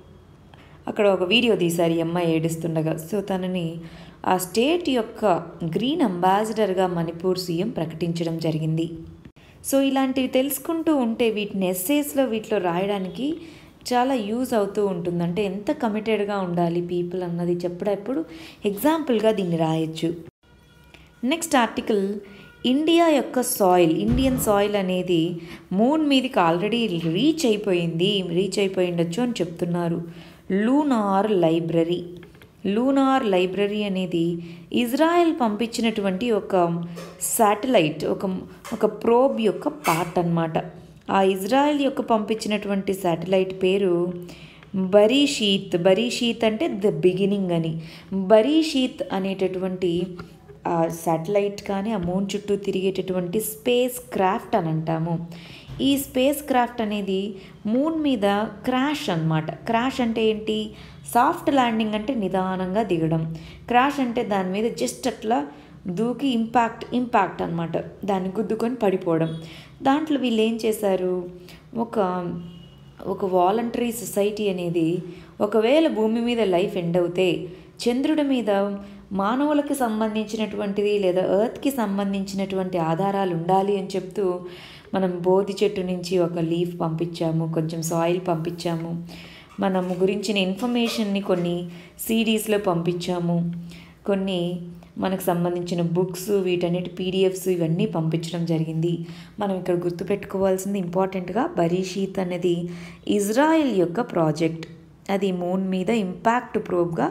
అక్కడ ఒక వీడియో తీశారు ఈ అమ్మాయి ఏడుస్తుండగా సో తనని ఆ స్టేట్ యొక్క గ్రీన్ అంబాసిడర్గా మణిపూర్ సీఎం ప్రకటించడం జరిగింది సో ఇలాంటివి తెలుసుకుంటూ ఉంటే వీటిని ఎస్సేస్లో వీటిలో రాయడానికి చాలా యూజ్ అవుతూ ఉంటుంది అంటే ఎంత కమిటెడ్గా ఉండాలి పీపుల్ అన్నది చెప్పడప్పుడు ఎగ్జాంపుల్గా దీన్ని రాయొచ్చు నెక్స్ట్ ఆర్టికల్ ఇండియా యొక్క సాయిల్ ఇండియన్ సాయిల్ అనేది మూన్ మీదకి ఆల్రెడీ రీచ్ అయిపోయింది రీచ్ అయిపోయి ఉండొచ్చు అని చెప్తున్నారు లూనార్ లైబ్రరీ లూనార్ లైబ్రరీ అనేది ఇజ్రాయెల్ పంపించినటువంటి ఒక శాటిలైట్ ఒక ఒక ప్రోబ్ యొక్క పార్ట్ అన్నమాట ఆ ఇజ్రాయెల్ యొక్క పంపించినటువంటి శాటిలైట్ పేరు బరీషీత్ బరీషీత్ అంటే ద బిగినింగ్ అని బరీషీత్ అనేటటువంటి ఆ శాటిలైట్ కానీ ఆ మూన్ చుట్టూ తిరిగేటటువంటి స్పేస్ క్రాఫ్ట్ అని అంటాము ఈ స్పేస్ క్రాఫ్ట్ అనేది మూన్ మీద క్రాష్ అన్నమాట క్రాష్ అంటే ఏంటి సాఫ్ట్ ల్యాండింగ్ అంటే నిదానంగా దిగడం క్రాష్ అంటే దాని మీద జస్ట్ అట్లా దూకి ఇంపాక్ట్ ఇంపాక్ట్ అనమాట దాన్ని గుద్దుకొని పడిపోవడం దాంట్లో వీళ్ళు ఏం చేశారు ఒక ఒక వాలంటరీ సొసైటీ అనేది ఒకవేళ భూమి మీద లైఫ్ ఎండ్ అవుతే చంద్రుడి మీద మానవులకు సంబంధించినటువంటిది లేదా ఎర్త్కి సంబంధించినటువంటి ఆధారాలు ఉండాలి అని చెప్తూ మనం బోధి చెట్టు నుంచి ఒక లీఫ్ పంపించాము కొంచెం సాయిల్ పంపించాము మనము గురించిన ఇన్ఫర్మేషన్ని కొన్ని సిడీస్లో పంపించాము కొన్ని మనకు సంబంధించిన బుక్స్ వీటన్నిటి పీడిఎఫ్స్ ఇవన్నీ పంపించడం జరిగింది మనం ఇక్కడ గుర్తుపెట్టుకోవాల్సింది ఇంపార్టెంట్గా బరీషీత్ అనేది ఇజ్రాయెల్ యొక్క ప్రాజెక్ట్ అది మూన్ మీద ఇంపాక్ట్ ప్రోబ్గా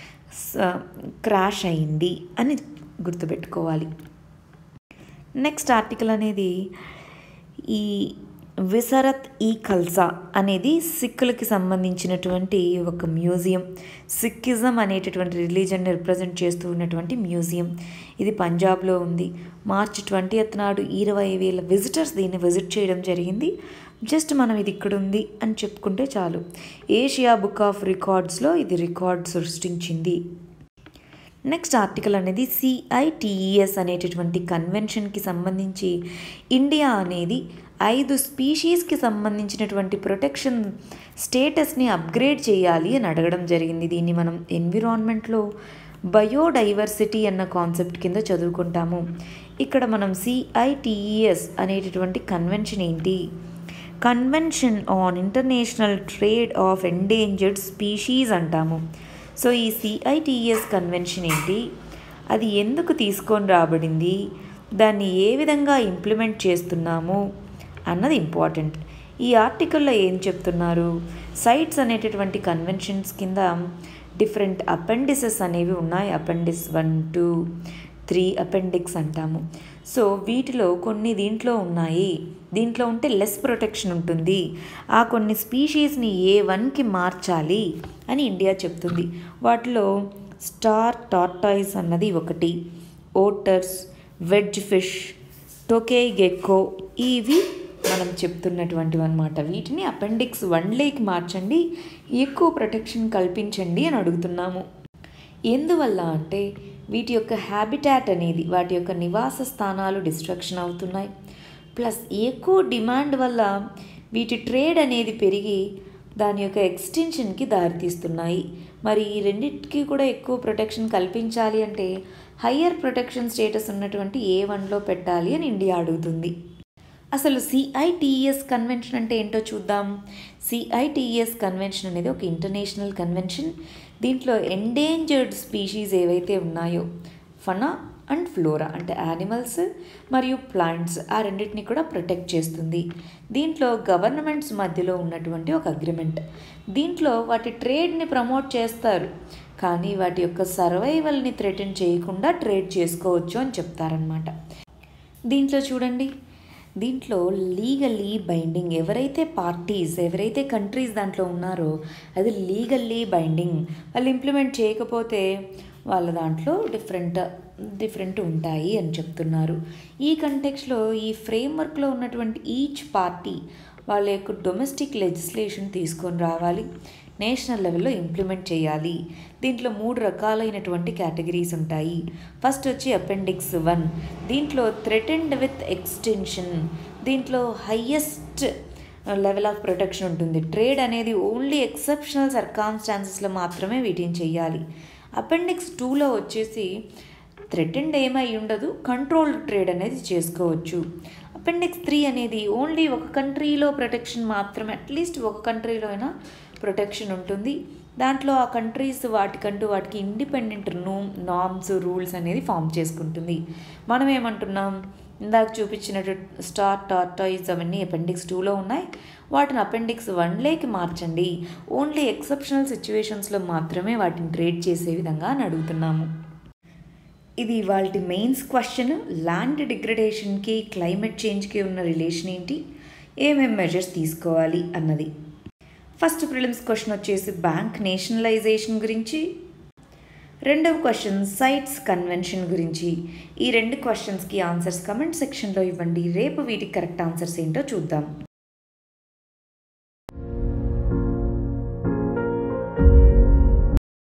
క్రాష్ అయింది అని గుర్తుపెట్టుకోవాలి నెక్స్ట్ ఆర్టికల్ అనేది ఈ విసరత్ ఈ ఖల్సా అనేది సిక్కులకి సంబంధించినటువంటి ఒక మ్యూజియం సిక్కిజం అనేటటువంటి రిలీజన్ని రిప్రజెంట్ చేస్తూ ఉన్నటువంటి మ్యూజియం ఇది పంజాబ్లో ఉంది మార్చ్ ట్వంటీ నాడు ఇరవై వేల విజిటర్స్ దీన్ని విజిట్ చేయడం జరిగింది జస్ట్ మనం ఇది ఇక్కడ ఉంది అని చెప్పుకుంటే చాలు ఏషియా బుక్ ఆఫ్ రికార్డ్స్లో ఇది రికార్డ్ సృష్టించింది నెక్స్ట్ ఆర్టికల్ అనేది సిఐటిఈఎస్ అనేటటువంటి కన్వెన్షన్కి సంబంధించి ఇండియా అనేది ఐదు స్పీషీస్కి సంబంధించినటువంటి ప్రొటెక్షన్ స్టేటస్ని అప్గ్రేడ్ చేయాలి అని అడగడం జరిగింది దీన్ని మనం ఎన్విరాన్మెంట్లో బయోడైవర్సిటీ అన్న కాన్సెప్ట్ కింద చదువుకుంటాము ఇక్కడ మనం సిఐటిఈఎస్ అనేటటువంటి కన్వెన్షన్ ఏంటి convention on international trade of endangered species అంటాము సో ఈ సిఐటిఎస్ కన్వెన్షన్ ఏంటి అది ఎందుకు తీసుకొని రాబడింది దాన్ని ఏ విధంగా ఇంప్లిమెంట్ చేస్తున్నాము అన్నది ఇంపార్టెంట్ ఈ ఆర్టికల్లో ఏం చెప్తున్నారు సైట్స్ అనేటటువంటి కన్వెన్షన్స్ కింద డిఫరెంట్ అపెండిసెస్ అనేవి ఉన్నాయి appendices one two three appendix అంటాము సో వీటిలో కొన్ని దీంట్లో ఉన్నాయి దీంట్లో ఉంటే లెస్ ప్రొటెక్షన్ ఉంటుంది ఆ కొన్ని స్పీషీస్ని ఏ వన్కి మార్చాలి అని ఇండియా చెప్తుంది వాటిలో స్టార్ టార్టాయిస్ అన్నది ఒకటి otters wedge fish tokay gecko ఇవి మనం చెప్తున్నటువంటివి అనమాట వీటిని అపెండిక్స్ వన్ లేక్ మార్చండి ఎక్కువ ప్రొటెక్షన్ కల్పించండి అని అడుగుతున్నాము ఎందువల్ల అంటే వీటి యొక్క హ్యాబిటాట్ అనేది వాటి యొక్క నివాస స్థానాలు డిస్ట్రక్షన్ అవుతున్నాయి ప్లస్ ఎక్కువ డిమాండ్ వల్ల వీటి ట్రేడ్ అనేది పెరిగి దాని యొక్క ఎక్స్టెన్షన్కి దారితీస్తున్నాయి మరి ఈ రెండింటికి కూడా ఎక్కువ ప్రొటెక్షన్ కల్పించాలి అంటే హయ్యర్ ప్రొటెక్షన్ స్టేటస్ ఉన్నటువంటి ఏ వన్లో పెట్టాలి అని ఇండియా అడుగుతుంది అసలు సిఐటిఎస్ కన్వెన్షన్ అంటే ఏంటో చూద్దాం సిఐటిఎస్ కన్వెన్షన్ అనేది ఒక ఇంటర్నేషనల్ కన్వెన్షన్ దీంట్లో ఎండేంజర్డ్ స్పీషీస్ ఏవైతే ఉన్నాయో ఫనా అండ్ ఫ్లోరా అంటే యానిమల్స్ మరియు ప్లాంట్స్ ఆ రెండింటిని కూడా ప్రొటెక్ట్ చేస్తుంది దీంట్లో గవర్నమెంట్స్ మధ్యలో ఉన్నటువంటి ఒక అగ్రిమెంట్ దీంట్లో వాటి ట్రేడ్ని ప్రమోట్ చేస్తారు కానీ వాటి యొక్క సర్వైవల్ని థ్రెటన్ చేయకుండా ట్రేడ్ చేసుకోవచ్చు అని చెప్తారనమాట దీంట్లో చూడండి దీంట్లో లీగల్లీ బైండింగ్ ఎవరైతే పార్టీస్ ఎవరైతే కంట్రీస్ దాంట్లో ఉన్నారో అది లీగల్లీ బైండింగ్ వాళ్ళు ఇంప్లిమెంట్ చేయకపోతే వాళ్ళ దాంట్లో డిఫరెంట్ డిఫరెంట్ ఉంటాయి అని చెప్తున్నారు ఈ కంటెక్స్లో ఈ ఫ్రేమ్వర్క్లో ఉన్నటువంటి ఈచ్ పార్టీ వాళ్ళ యొక్క డొమెస్టిక్ లెజిస్లేషన్ తీసుకొని రావాలి నేషనల్ లెవెల్లో ఇంప్లిమెంట్ చేయాలి దీంట్లో మూడు రకాలైనటువంటి కేటగిరీస్ ఉంటాయి ఫస్ట్ వచ్చి అపెండిక్స్ వన్ దీంట్లో థ్రెటెండ్ విత్ ఎక్స్టెన్షన్ దీంట్లో హయ్యెస్ట్ లెవెల్ ఆఫ్ ప్రొటెక్షన్ ఉంటుంది ట్రేడ్ అనేది ఓన్లీ ఎక్సెప్షనల్ సర్కామ్స్టాన్సెస్లో మాత్రమే వీటిని చేయాలి అపెండిక్స్ టూలో వచ్చేసి థ్రెటెండ్ ఏమై ఉండదు కంట్రోల్డ్ ట్రేడ్ అనేది చేసుకోవచ్చు అపెండిక్స్ త్రీ అనేది ఓన్లీ ఒక కంట్రీలో ప్రొటెక్షన్ మాత్రమే అట్లీస్ట్ ఒక కంట్రీలో అయినా ప్రొటెక్షన్ ఉంటుంది దాంట్లో ఆ కంట్రీస్ వాటికంటూ వాటికి ఇండిపెండెంట్ నో నామ్స్ రూల్స్ అనేది ఫామ్ చేసుకుంటుంది మనం ఏమంటున్నాం ఇందాక చూపించినట్టు స్టార్ టార్టాయిస్ అవన్నీ అపెండిక్స్ టూలో ఉన్నాయి వాటిని అపెండిక్స్ వన్లేకి మార్చండి ఓన్లీ ఎక్సెప్షనల్ సిచ్యువేషన్స్లో మాత్రమే వాటిని ట్రేడ్ చేసే విధంగా అని అడుగుతున్నాము ఇది వాళ్ళ మెయిన్స్ క్వశ్చన్ ల్యాండ్ డిగ్రడేషన్కి క్లైమేట్ చేంజ్కి ఉన్న రిలేషన్ ఏంటి ఏమేమి మెజర్స్ తీసుకోవాలి అన్నది ఫస్ట్ ప్రిలిమ్స్ క్వశ్చన్ వచ్చేసి బ్యాంక్ నేషనలైజేషన్ గురించి రెండవ క్వశ్చన్ సైట్స్ కన్వెన్షన్ గురించి ఈ రెండు క్వశ్చన్స్కి ఆన్సర్స్ కమెంట్ సెక్షన్లో ఇవ్వండి రేపు వీటికి కరెక్ట్ ఆన్సర్స్ ఏంటో చూద్దాం